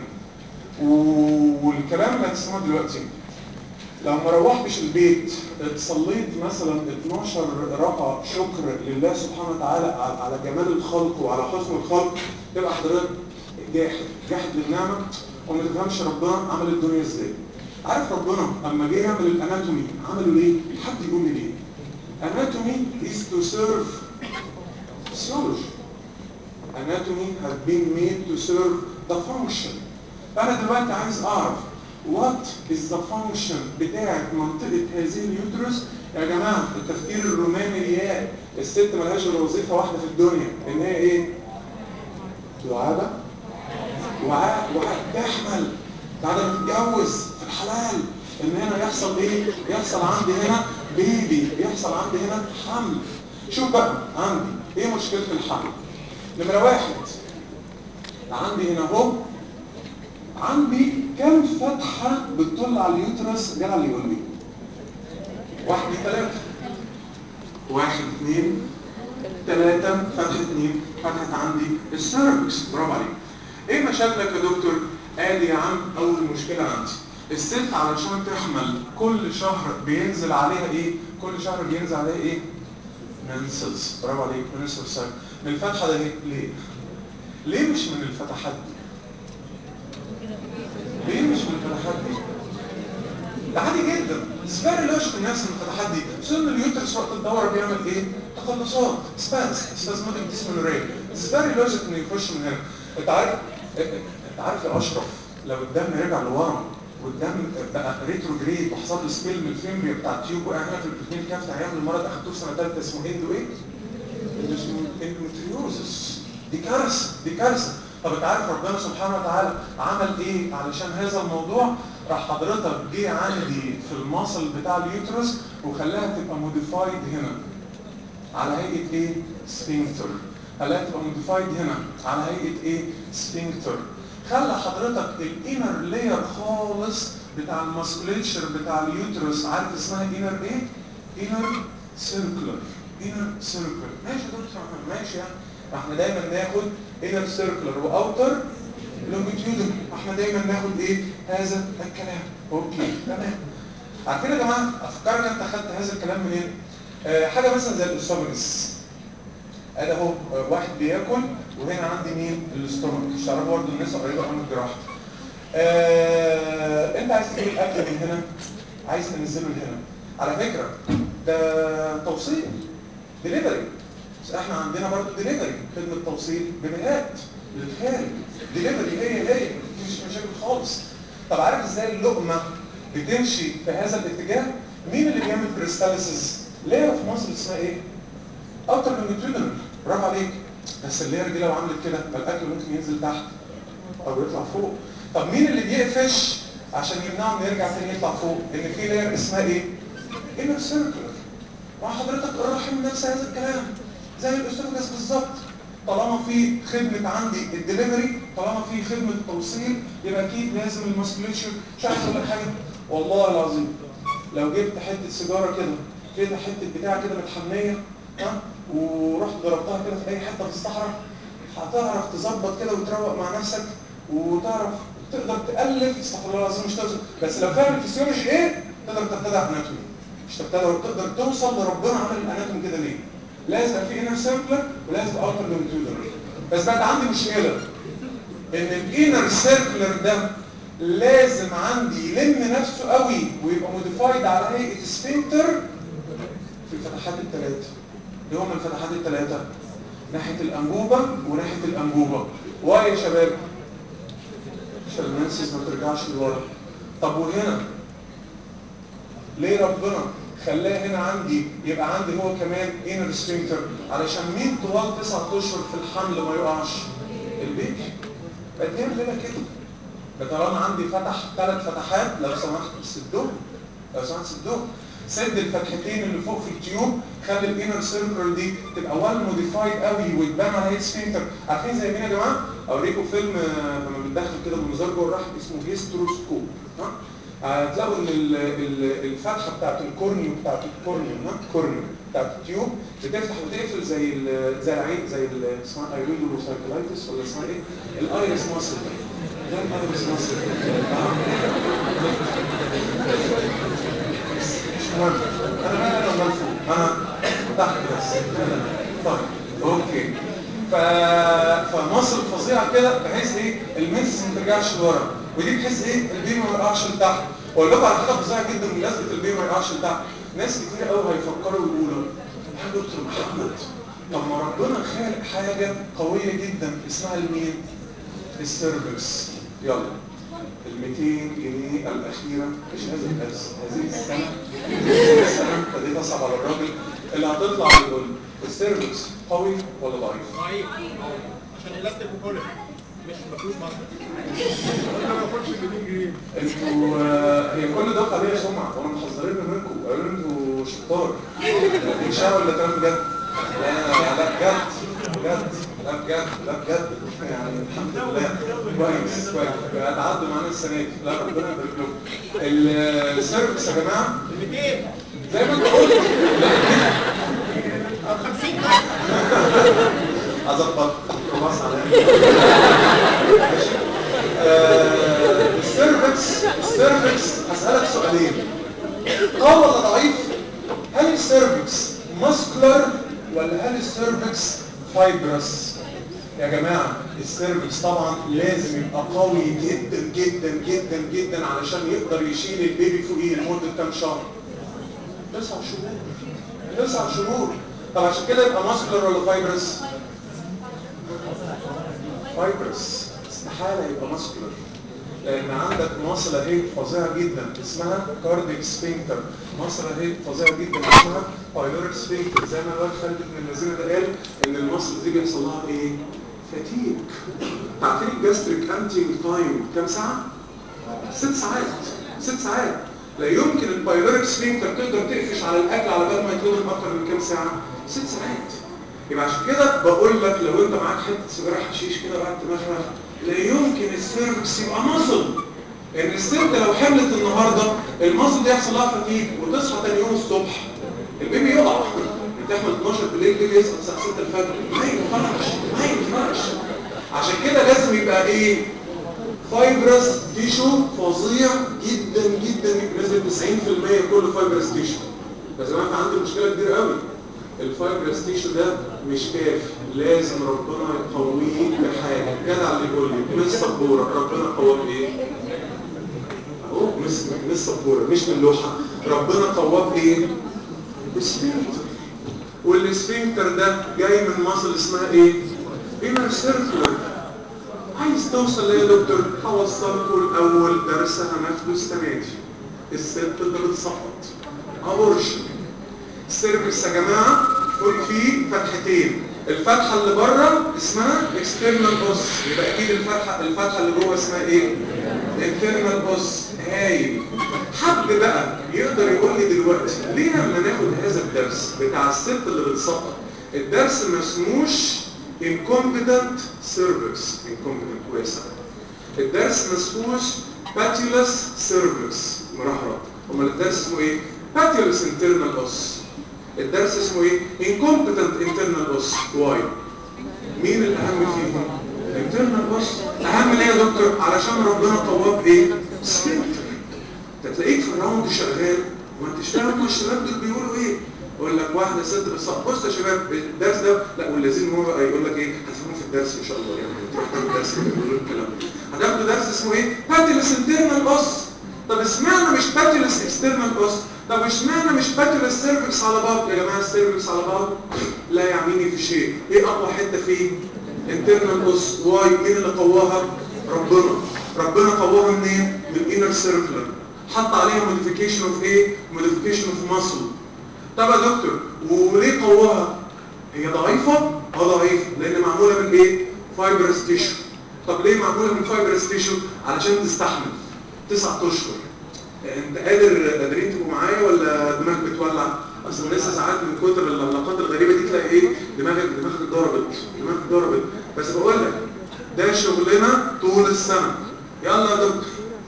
والكلام اللي هتسمعه دلوقتي لو ما روحتش البيت صليت مثلا 12 ركعه شكر لله سبحانه وتعالى على جمال الخلق وعلى حسن الخلق تبقى حضرتك جاحد جاحد للنعمه وما تفهمش ربنا عمل الدنيا ازاي عارف ربنا لما جه يعمل الاناتومي عمله ليه حد يقول لي ليه anatomy is to serve physiology anatomy has been made to serve the function فانا دلوقتي عايز اعرف وات از ذا فانكشن بتاعت منطقه هذه اليوترس يا جماعه التفكير الروماني الياء الست ملهاش غير وظيفه واحده في الدنيا ان هي ايه؟ دعابه وعاء وعاء تحمل بعد ما تتجوز في الحلال ان هنا يحصل ايه؟ يحصل عندي هنا بيبي يحصل عندي هنا حمل شوف بقى عندي ايه مشكله الحمل؟ نمره واحد عندي هنا اهو عندي كم فتحة بتطل على اليوترس جعل يقول لي واحد اثنين ثلاثة واحد اثنين ثلاثة فتحة اثنين فتحة عندي السيركس برافو عليك ايه مشاكلك يا دكتور؟ ادي يا عم اول مشكلة عندي الست علشان تحمل كل شهر بينزل عليها ايه؟ كل شهر بينزل عليها ايه؟ منسز برافو عليك منسز سيرك من الفتحة ده ليه؟ ليه مش من الفتحات دي؟ ليه مش من الفتحات دي؟ ده عادي جدا سبير لوجيك الناس من الفتحات دي سن اليوترس وقت الدورة بيعمل ايه؟ تقلصات سباز سبازماتيك ديسمونوريا سبير لوجيك انه يخش من هنا انت عارف انت عارف يا اشرف لو الدم رجع لورا والدم بقى ريتروجريد وحصل له سبيل من الفيمبريا بتاع التيوب وقع هنا في البروتين كافت هيعمل المرض اخدتوه في سنه ثالثه اسمه اندو ايه؟ اسمه اندومتريوزس دي كارثه دي كارثه طب انت عارف ربنا سبحانه وتعالى عمل ايه علشان هذا الموضوع راح حضرتك جه عندي في المصل بتاع اليوترس وخلاها تبقى موديفايد هنا على هيئه ايه سفنكتر خلاها تبقى موديفايد هنا على هيئه ايه سفنكتر خلى حضرتك الانر لاير خالص بتاع الماسكوليتشر بتاع اليوترس عارف اسمها انر ايه انر سيركلر انر سيركلر ماشي يا دكتور ماشي يعني احنا دايما ناخد انر سيركلر واوتر لونجيتيودن احنا دايما ناخد ايه هذا الكلام اوكي تمام عارفين يا جماعه افكرك انت خدت هذا الكلام منين آه حاجه مثلا زي الاسوفجس ادي اهو واحد بياكل وهنا عندي مين الاستومك مش تعرفوا برضه الناس قريبه من الجراحه آه انت عايز تجيب الاكل من هنا عايز تنزله لهنا على فكره ده توصيل دليفري بس احنا عندنا برضه دليفري خدمه توصيل ببيهات للخارج دليفري هي هي مفيش مشاكل خالص طب عارف ازاي اللقمه بتمشي في هذا الاتجاه مين اللي بيعمل بريستاليسيس ليه في مصر اسمها ايه اوتر لونجيتيودنال برافو عليك بس اللير دي لو عملت كده فالاكل ممكن ينزل تحت او يطلع فوق طب مين اللي بيقفش عشان يمنعه انه يرجع تاني يطلع فوق ان في لير اسمها ايه انر سيركلر مع حضرتك الرحم نفس هذا الكلام زي الاسوفجس بالظبط طالما في خدمة عندي الدليفري طالما في خدمة توصيل يبقى اكيد لازم الماسكليتشر مش عايز اقول لك حاجة والله العظيم لو جبت حتة سيجارة كده كده حتة بتاع كده متحمية ها ورحت ضربتها كده في اي حتة في الصحراء هتعرف تظبط كده وتروق مع نفسك وتعرف تقدر تألف استغفر الله العظيم مش توصل بس لو فاهم الفسيولوجي ايه تقدر تبتدع اناتومي مش تبتدع تقدر توصل لربنا عمل الاناتومي كده ليه لازم في انر سيركلر ولازم اوتر لونجيتيودنال بس بقى عندي مشكله ان الانر سيركلر ده لازم عندي يلم نفسه قوي ويبقى موديفايد على هيئه سفنكتر في الفتحات الثلاثه ايه هم الفتحات الثلاثه ناحيه الانبوبه وناحيه الانبوبه واي يا شباب عشان المنسس ما ترجعش لورا طب وهنا ليه ربنا خلاه هنا عندي يبقى عندي هو كمان انر سفنكتر علشان مين طوال تسعة اشهر في الحمل ما يقعش البيبي بتعمل لنا كده طالما عندي فتح ثلاث فتحات لو سمحت سدهم لو سمحت سدهم سد الفتحتين اللي فوق في التيوب خلي الانر سيركل دي تبقى ويل موديفايد قوي وتبان على هيد سفنكتر عارفين زي مين يا جماعه اوريكم فيلم لما بتدخل كده بمنظار جوه الرحم اسمه هيستروسكوب ها هتلاقوا ان الفتحه بتاعت الكورنيو بتاعت الكورنيو ها كورنيو بتاعت التيوب بتفتح وتقفل زي زي العين زي اسمها ايريدو سايكلايتس ولا اسمها ايه الايرس ماسل ده الايرس ماسل مش مهم انا ما انا مالفو انا تحت بس طيب اوكي ف... فمصر فظيعه كده بحيث ايه المنسس ما ترجعش لورا ودي بحيث ايه البي ما يقعش لتحت واقول لكم على حاجه فظيعه جدا بمناسبه البي ما يقعش لتحت ناس كتير قوي هيفكروا ويقولوا يا دكتور محمد طب ما ربنا خالق حاجه قويه جدا اسمها المين السيرفكس يلا ال 200 جنيه الاخيره مش هذا الدرس هذه السنه هذه السنه ابتديت اصعب على الراجل اللي هتطلع يقول السيرفكس قوي ولا ضعيف؟ ضعيف عشان الاستيك وكولر مش مفيهوش مصدر انا ما باخدش 200 جنيه انتوا آه، هي كل ده عليها سمعه وانا محذرين منكم قالوا انتوا شطار دي شعر ولا كلام بجد؟ لا لا بجد بجد لا بجد لا بجد يعني الحمد لله كويس كويس هتعدوا معانا السنه دي لا ربنا يبارك لكم السيرفكس يا جماعه 200 زي ما انت قلت او 50 اظبط خلاص عليا ماشي آه، السيرفكس السيرفكس هسألك سؤالين قوي ولا ضعيف هل السيرفكس ماسكولار ولا هل السيرفكس فايبرس يا جماعة السيرفكس طبعا لازم يبقى قوي جدا جدا جدا جدا علشان يقدر يشيل البيبي فوقيه لمدة كام شهر تسع شهور تسع شهور طب عشان كده يبقى ماسكولار ولا فايبرس فايبرس استحالة يبقى ماسكولار لان عندك مصل اهي فظيعة جدا اسمها كارديك سفنكتر مصل اهي فظيعة جدا اسمها بايلوريك سفنكتر زي ما الواد خالد بن الذين ده قال ان المصل دي بيحصل لها ايه فتيك تعرفين الجاستريك امتينج تايم كام ساعة ست ساعات ست ساعات لا يمكن البايلوريك سفنكتر تقدر تقفش على الاكل على بال ما يتهضم اكتر من كام ساعة ست ساعات يبقى عشان كده بقول لك لو انت معاك حته سيجاره حشيش كده بعد دماغها لا يمكن السيرفكس يبقى مصل ان الست لو حملت النهارده المصل دي يحصل لها فتيج وتصحى تاني يوم الصبح البيبي يقع تحمل 12 بالليل البيبي يصحى الساعه 6 الفجر ما ينفعش ما ينفعش عشان كده لازم يبقى ايه فايبرس تيشو فظيع جدا جدا بنسبه 90% كله فايبرس تيشو بس زمان كان عندي مشكله كبيره قوي الفايبرس تيشو ده مش كافي لازم ربنا يقويه بحاجه جدع اللي يقول لي مش سبوره ربنا قواه بايه اهو مش مش سبوره مش من لوحه ربنا قواه بايه بسفنكتر والسفنكتر ده جاي من مصل اسمها ايه انر سيركلر عايز توصل ليه يا دكتور هوصلكوا الاول درس هناخده السنه دي الست اللي بتسقط ابورشن السيرفكس يا جماعه قول فيه فتحتين الفتحه اللي بره اسمها اكسترنال اوس يبقى اكيد الفتحه الفتحه اللي جوه اسمها ايه انترنال اوس هايل حد بقى يقدر يقول لي دلوقتي ليه لما ناخد هذا الدرس بتاع الست اللي بتسقط الدرس ما اسموش incompetent cervix incompetent كويس الدرس ما اسموش patulous cervix مرحرة امال الدرس اسمه ايه patulous internal os الدرس اسمه ايه incompetent internal os why مين الاهم فيهم internal os اهم ليه يا دكتور علشان ربنا قواه بايه sphincter انت تلاقيك في الراوند شغال وما انتش فاهم الشباب دول بيقولوا ايه يقول لك واحده ست بالصح بص يا شباب الدرس ده لا والذين هو بقى يقول لك ايه هتفهموا في الدرس ان شاء الله يعني تروح تعمل درس كده بيقولوا الكلام هتاخدوا درس اسمه ايه باتيلس انترنال اوس طب اشمعنى مش باتيلس اكسترنال اوس طب اشمعنى مش باتيلس سيرفكس على بعض يا جماعه السيرفكس على بعض لا يعنيني في شيء ايه اقوى حته فيه انترنال اوس واي مين اللي قواها ربنا ربنا قواها منين من انر سيركلر حط عليها موديفيكيشن اوف ايه موديفيكيشن اوف ماسل طب يا دكتور وليه قواها هي ضعيفة اه ضعيفة لان معمولة من ايه فايبرس تيشو طب ليه معمولة من فايبرس تيشو علشان تستحمل تسعة اشهر انت قادر قادرين تبقوا معايا ولا دماغك بتولع اصل لسه ساعات من كتر العلاقات الغريبة دي تلاقي ايه دماغك دماغك ضربت دماغك ضربت بس بقول لك ده شغلنا طول السنة يلا يا دكتور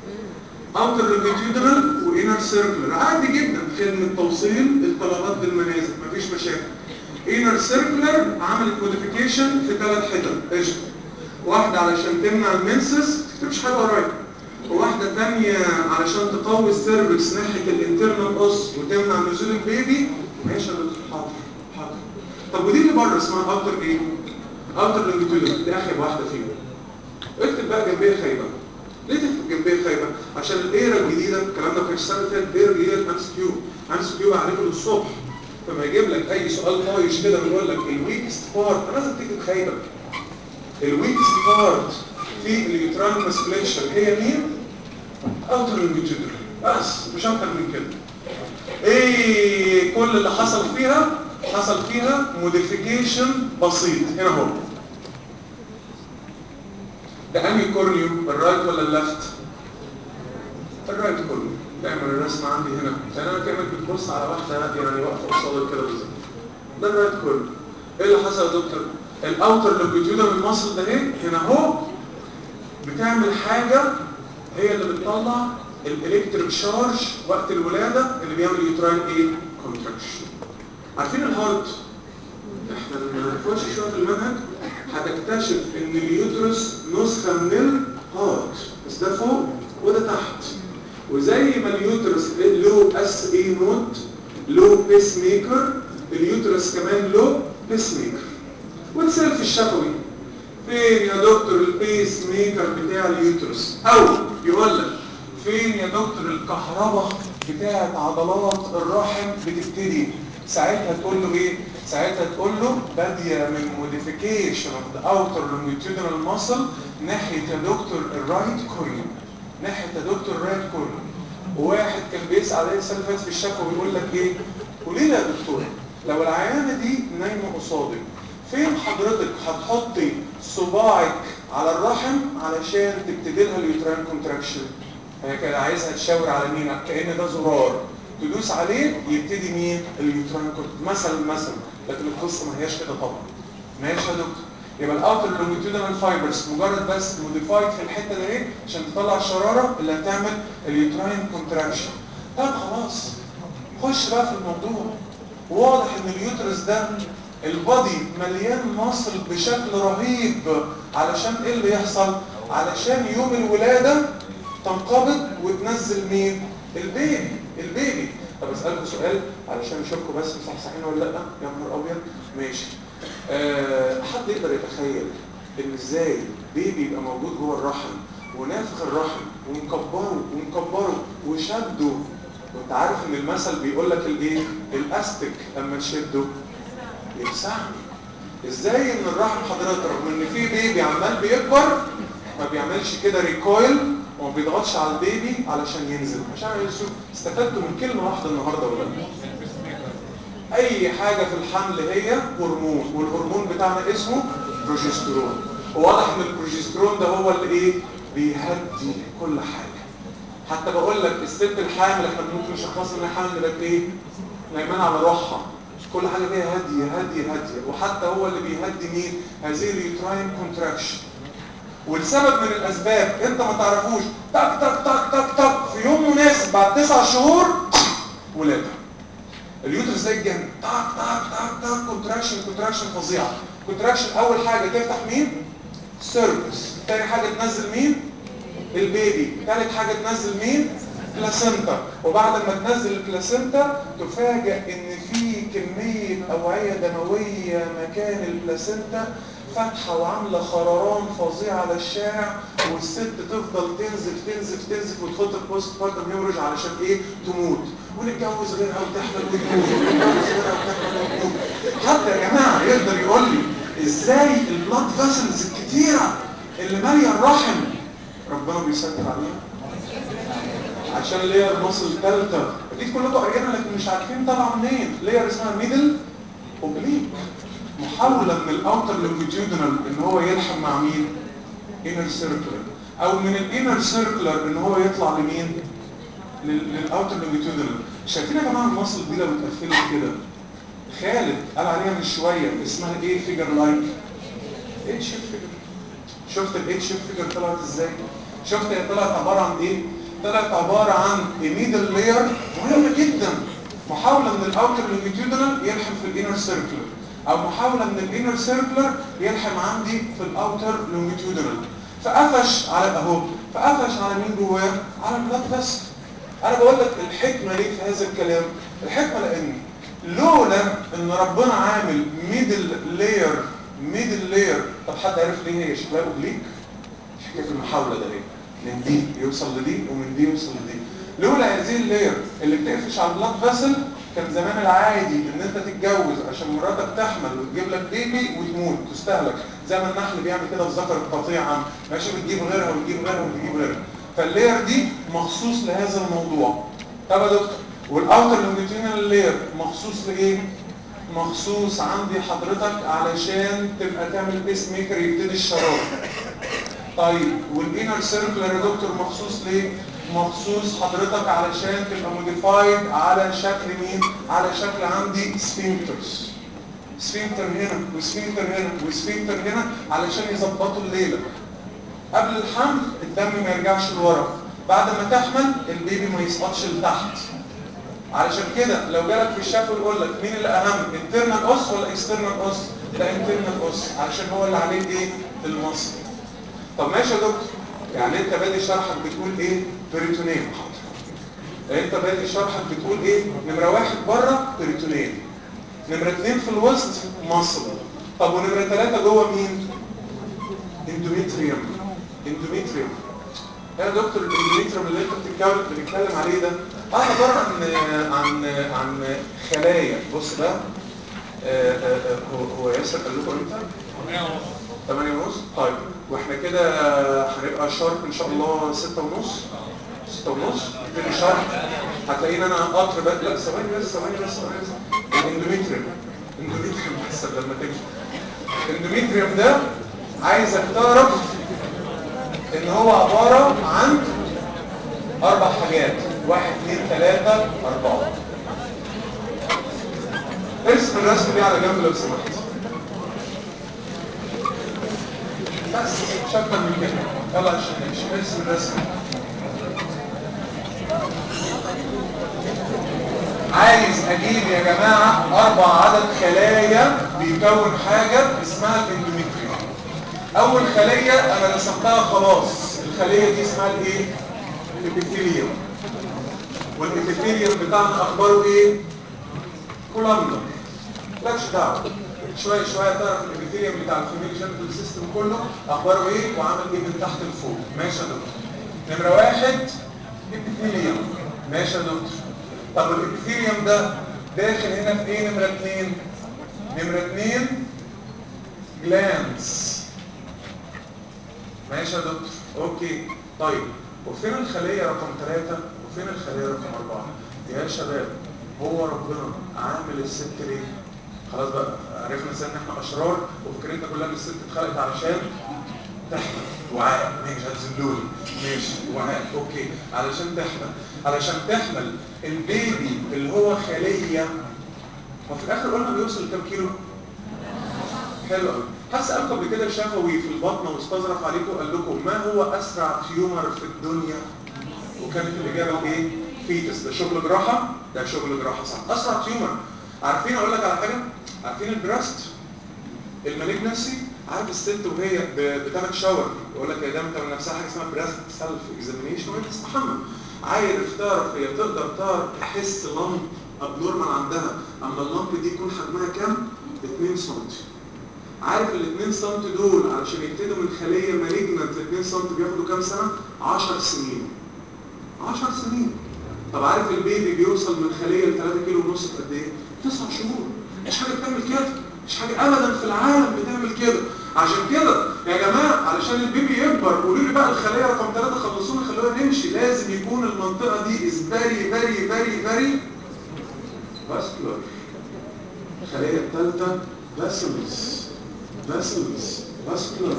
اوتر لونجيتيودنال وانر سيركلر عادي جدا خدمه توصيل الطلبات بالمنازل مفيش مشاكل انر سيركلر عملت موديفيكيشن في ثلاث حتت قشطه واحده علشان تمنع المنسس ما تكتبش حاجه ورايا وواحده ثانيه علشان تقوي السيرفكس ناحيه الانترنال اوس وتمنع نزول البيبي ماشي يا دكتور حاضر حاضر طب ودي اللي بره اسمها اوتر ايه اوتر لونجيتيودنال دي اخر واحده فيهم اكتب بقى جنبيها خيبه ليه تكتب جنبيه خايبه عشان الايرا الجديده الكلام ده كان السنه اللي فاتت الايرا الجديده الانس كيو انس كيو اعرفه للصبح فما يجيب لك اي سؤال طايش كده ويقول لك الويكست بارت لازم تكتب خايبه الويكست بارت في اليوتران ماسكليشن هي مين اوتر لونجيتودنال بس مش اكتر من كده ايه كل اللي حصل فيها حصل فيها موديفيكيشن بسيط هنا هو ده انهي كورنيوم الرايت ولا اللفت الرايت كورنيوم تعمل الرسمه عندي هنا يعني انا كانك بتبص على واحده يعني واقفه قصادك كده بالظبط ده الرايت كورنيوم ايه اللي حصل يا دكتور الاوتر لونجيتودنال ماسل ده ايه هنا اهو بتعمل حاجه هي اللي بتطلع الالكتريك شارج وقت الولاده اللي بيعمل يوتراين ايه كونتراكشن عارفين الهارت احنا لما نخش شويه في المنهج هتكتشف ان اليوترس نسخه من الهارت بس ده فوق وده تحت وزي ما اليوترس له اس اي نوت له بيس ميكر اليوترس كمان له بيس ميكر وتسال في الشفوي فين يا دكتور البيس ميكر بتاع اليوترس او يقول لك فين يا دكتور الكهرباء بتاعت عضلات الرحم بتبتدي ساعتها تقول له ايه ساعتها تقول له باديه من موديفيكيشن اوف ذا اوتر لونجيتودينال ماسل ناحيه يا دكتور الرايت كوريوم ناحيه يا دكتور الرايت كوريوم وواحد كان بيسال عليه السنه اللي فاتت في الشفا ويقول لك ايه قولي لي يا دكتور لو العيانه دي نايمه قصادك فين حضرتك هتحطي صباعك على الرحم علشان تبتدي لها اليوترين كونتراكشن هي كده عايزها تشاور على مين كأن ده زرار تدوس عليه يبتدي مين اليوترين كونتراكشن مثلا مثلا لكن القصه ما هياش كده طبعا ماشي يا دكتور يبقى الاوتر لونجيتودينال فايبرز مجرد بس موديفايد في الحته دي ايه عشان تطلع الشراره اللي هتعمل اليوتراين كونتراكشن طب خلاص خش بقى في الموضوع واضح ان اليوترس ده البادي مليان مصل بشكل رهيب علشان ايه اللي يحصل علشان يوم الولادة تنقبض وتنزل مين البيبي البيبي طب اسألكم سؤال علشان اشوفكم بس مصحصحين ولا لا يا نهار ابيض ماشي أه حد يقدر يتخيل ان ازاي بيبي يبقى موجود جوه الرحم ونافخ الرحم ومكبره ومكبره وشده وانت عارف ان المثل بيقول لك الايه الاستك لما تشده يلسعني ازاي ان الرحم حضرتك رغم ان في بيبي عمال بيكبر ما بيعملش كده ريكويل وما بيضغطش على البيبي علشان ينزل عشان يشوف استفدتوا من كلمه واحده النهارده ولا اي حاجه في الحمل هي هرمون والهرمون بتاعنا اسمه بروجسترون وواضح ان البروجسترون ده هو اللي ايه بيهدي كل حاجه حتى بقول لك الست الحامل احنا ممكن نشخص ان حامل ده ايه نايمان على روحها كل حاجه فيها هاديه هاديه هاديه وحتى هو اللي بيهدي مين هذه اليوتراين كونتراكشن والسبب من الاسباب انت ما تعرفوش تك تك تك تك تك في يوم مناسب بعد تسع شهور ولاده اليوترس زي الجن تك تك تك تك كونتراكشن كونتراكشن فظيعه كونتراكشن اول حاجه تفتح مين سيرفس تاني حاجه تنزل مين البيبي ثالث حاجه تنزل مين بلاسنتا وبعد ما تنزل البلاسنتا تفاجئ ان في كمية اوعية دموية مكان البلاسنتا فاتحة وعاملة خراران فظيع على الشارع والست تفضل تنزف تنزف تنزف وتحط البوست بارتم هيموريج علشان ايه تموت ونتجوز غيرها وتحمل وتموت ونتجوز غيرها وتحمل وتموت حتى يا جماعة يقدر يقول لي ازاي البلاد فاسلز الكتيرة اللي مالية الرحم ربنا بيسيطر عليها عشان لير مصر الثالثة اكيد كلكم قاريينها لكن مش عارفين طبعا منين لير اسمها ميدل اوبليك محاولة من الاوتر لونجيتيودنال ان هو يلحم مع مين انر سيركلر او من الانر سيركلر ان هو يطلع لمين للاوتر لونجيتيودنال شايفين يا جماعه المصل دي لو اتقفلت كده خالد قال عليها من شويه اسمها ايه فيجر لايك ايه شيب فيجر شفت الايه شيب فيجر طلعت ازاي شفت هي طلعت عباره عن ايه طلعت عبارة عن ميدل لاير مهمة جدا محاولة من الاوتر لونجيتيودنال يلحم في الانر سيركلر او محاولة من الانر سيركلر يلحم عندي في الاوتر لونجيتيودنال فقفش على اهو فقفش على مين جواه على البلاد فيسل انا بقول لك الحكمة ليه في هذا الكلام الحكمة لان لولا ان ربنا عامل ميدل لاير ميدل لاير طب حد عارف ليه هي شكلها اوبليك حكايه المحاولة ده ليه من دي يوصل لدي ومن دي يوصل لدي لولا هذه اللاير اللي بتقفش على البلاد فاسل كان زمان العادي ان انت تتجوز عشان مراتك تحمل وتجيب لك بيبي وتموت تستهلك زي ما النحل بيعمل كده في ذكر القطيع عم ماشي بتجيب غيرها وتجيب غيرها وتجيب غيرها فاللاير دي مخصوص لهذا الموضوع طب يا دكتور والاوتر لونجيتيودينال لاير مخصوص لايه مخصوص عندي حضرتك علشان تبقى تعمل بيس ميكر يبتدي الشراره طيب والانر سيركلر يا دكتور مخصوص ليه مخصوص حضرتك علشان تبقى موديفايد على شكل مين على شكل عندي سفنكترز سفنكتر هنا وسفنكتر هنا وسفنكتر هنا علشان يظبطوا الليله قبل الحمل الدم ما يرجعش لورا بعد ما تحمل البيبي ما يسقطش لتحت علشان كده لو جالك في الشفا يقول لك مين اللي اهم انترنال اوس ولا اكسترنال اوس ده انترنال اوس علشان هو اللي عليه ايه المصل طب ماشي يا دكتور يعني انت بادي شرحك بتقول ايه بريتونين انت بادي شرحك بتقول ايه نمره واحد بره بريتونين نمره اتنين في الوسط مصل طب ونمره ثلاثه جوه مين اندوميتريوم اندوميتريوم يا دكتور الاندوميتريوم اللي انت بتتكلم بتتكلم عليه ده اه عباره عن عن عن خلايا بص بقى آه، آه، آه، هو هو ياسر قال لكم امتى 8 ونص طيب واحنا كده هنبقى شارك ان شاء الله 6 ونص 6 ونص نبتدي شارك هتلاقيني انا قطر بقى لا ثواني بس ثواني بس ثواني بس الاندوميتريوم الاندوميتريوم حسب لما تمشي الاندوميتريوم ده عايزك تعرف ان هو عبارة عن اربع حاجات واحد اثنين ثلاثة اربعة ارسم الرسم دي على جنب لو سمحت بس مش اكتر من كده يلا عشان نمشي ارسم الرسم عايز اجيب يا جماعة اربع عدد خلايا بيكون حاجة اسمها الاندوميتريوم اول خلية انا رسمتها خلاص الخلية دي اسمها الايه الابيثيليوم والابيثيليوم بتاعنا اخباره ايه كولامنا مالكش دعوه شويه شويه تعرف الابيثيليوم بتاع الفيميل جينيتال سيستم كله اخباره ايه وعامل ايه من تحت لفوق ماشي يا دكتور نمره واحد ابيثيليوم ماشي يا دكتور طب الابيثيليوم ده داخل هنا في ايه نمره اثنين نمره اثنين جلانس ماشي يا دكتور اوكي طيب وفين الخلية رقم ثلاثة وفين الخلية رقم أربعة يا شباب هو ربنا عامل الست ليه خلاص بقى عرفنا ازاي ان احنا اشرار وفكرتنا كلها ان الست اتخلقت علشان تحمل وعاء ماشي هتزلوني ماشي وعاء اوكي علشان تحمل علشان تحمل البيبي اللي هو خلية وفي الاخر قلنا بيوصل كام كيلو حلو قوي حس قالكم قبل كده شفوي في البطنه واستظرف عليكم قال لكم ما هو اسرع تيومر في الدنيا وكانت الاجابه ايه فيتس ده شغل جراحه ده شغل جراحه صح اسرع تيومر عارفين اقول لك على حاجه عارفين البراست المالجنسي عارف الست وهي ب- بتاخد شاور يقول لك يا دام تعمل نفسها حاجه اسمها براست سيلف اكزامينيشن وهي بتستحمى عايز تعرف هي تقدر تعرف تحس لمب ابنورمال عندها اما اللمب دي يكون حجمها كام 2 سم عارف ال 2 سم دول علشان يبتدوا من خليه مالجنت ل 2 سم بياخدوا كام سنه 10 سنين 10 سنين طب عارف البيبي بيوصل من خليه ل 3 كيلو ونص في قد ايه 9 شهور مش حاجه بتعمل كده مش حاجه ابدا في العالم بتعمل كده عشان كده يا جماعه علشان البيبي يكبر قولوا لي بقى الخليه رقم 3 خلصونا خلونا نمشي لازم يكون المنطقه دي از فيري فيري فيري فيري فاسكولار الخليه الثالثه فاسلز فاسلز فاسكولار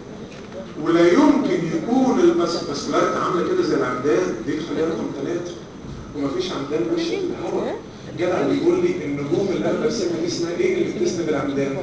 ولا يمكن يكون الفاسكولاريتي عامله كده زي العمدان دي الخليه رقم ثلاثه ومفيش عمدان ماشيه في الهواء جدع اللي يقول لي النجوم اللي انا برسمها دي اسمها ايه اللي بتسند العمدان؟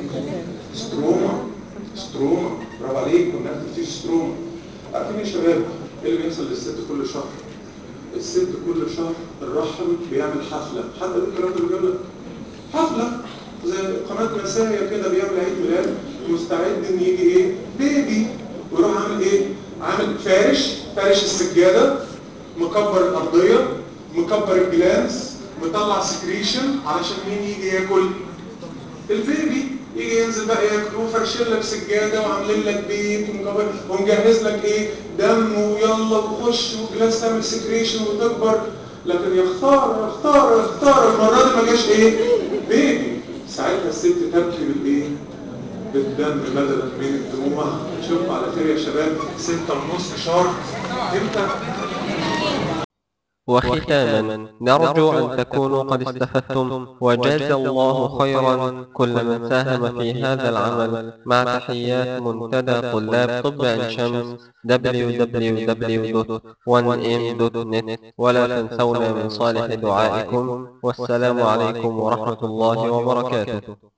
ستروما ستروما برافو عليك كنا في ستروما عارفين يا شباب ايه اللي بيحصل للست كل شهر؟ الست كل شهر الرحم بيعمل حفله حد قال الكلام ده بيقول لك حفله زي قناه مسايا كده بيعمل عيد ميلاد مستعد ان يجي ايه؟ بيبي ويروح عامل ايه؟ عامل فارش فارش السجاده مكبر الارضيه مكبر الجلانس مطلع سكريشن علشان مين يجي ياكل البيبي يجي ينزل بقى ياكل وفرشين لك سجاده وعاملين لك بيت ومكبر ومجهز لك ايه دم ويلا وخش وجلاس تعمل سكريشن وتكبر لكن يختار يختار يختار المره دي ما جاش ايه بيبي ساعتها الست تبكي بالايه بالدم بدلا من الدموع نشوفكم على خير يا شباب ستة ونص شهر امتى؟ وختاما نرجو أن تكونوا قد استفدتم وجاز الله خيرا كل من ساهم في هذا العمل مع تحيات منتدى طلاب طب عين شمس www.1m.net ولا تنسونا من صالح دعائكم والسلام عليكم ورحمة الله وبركاته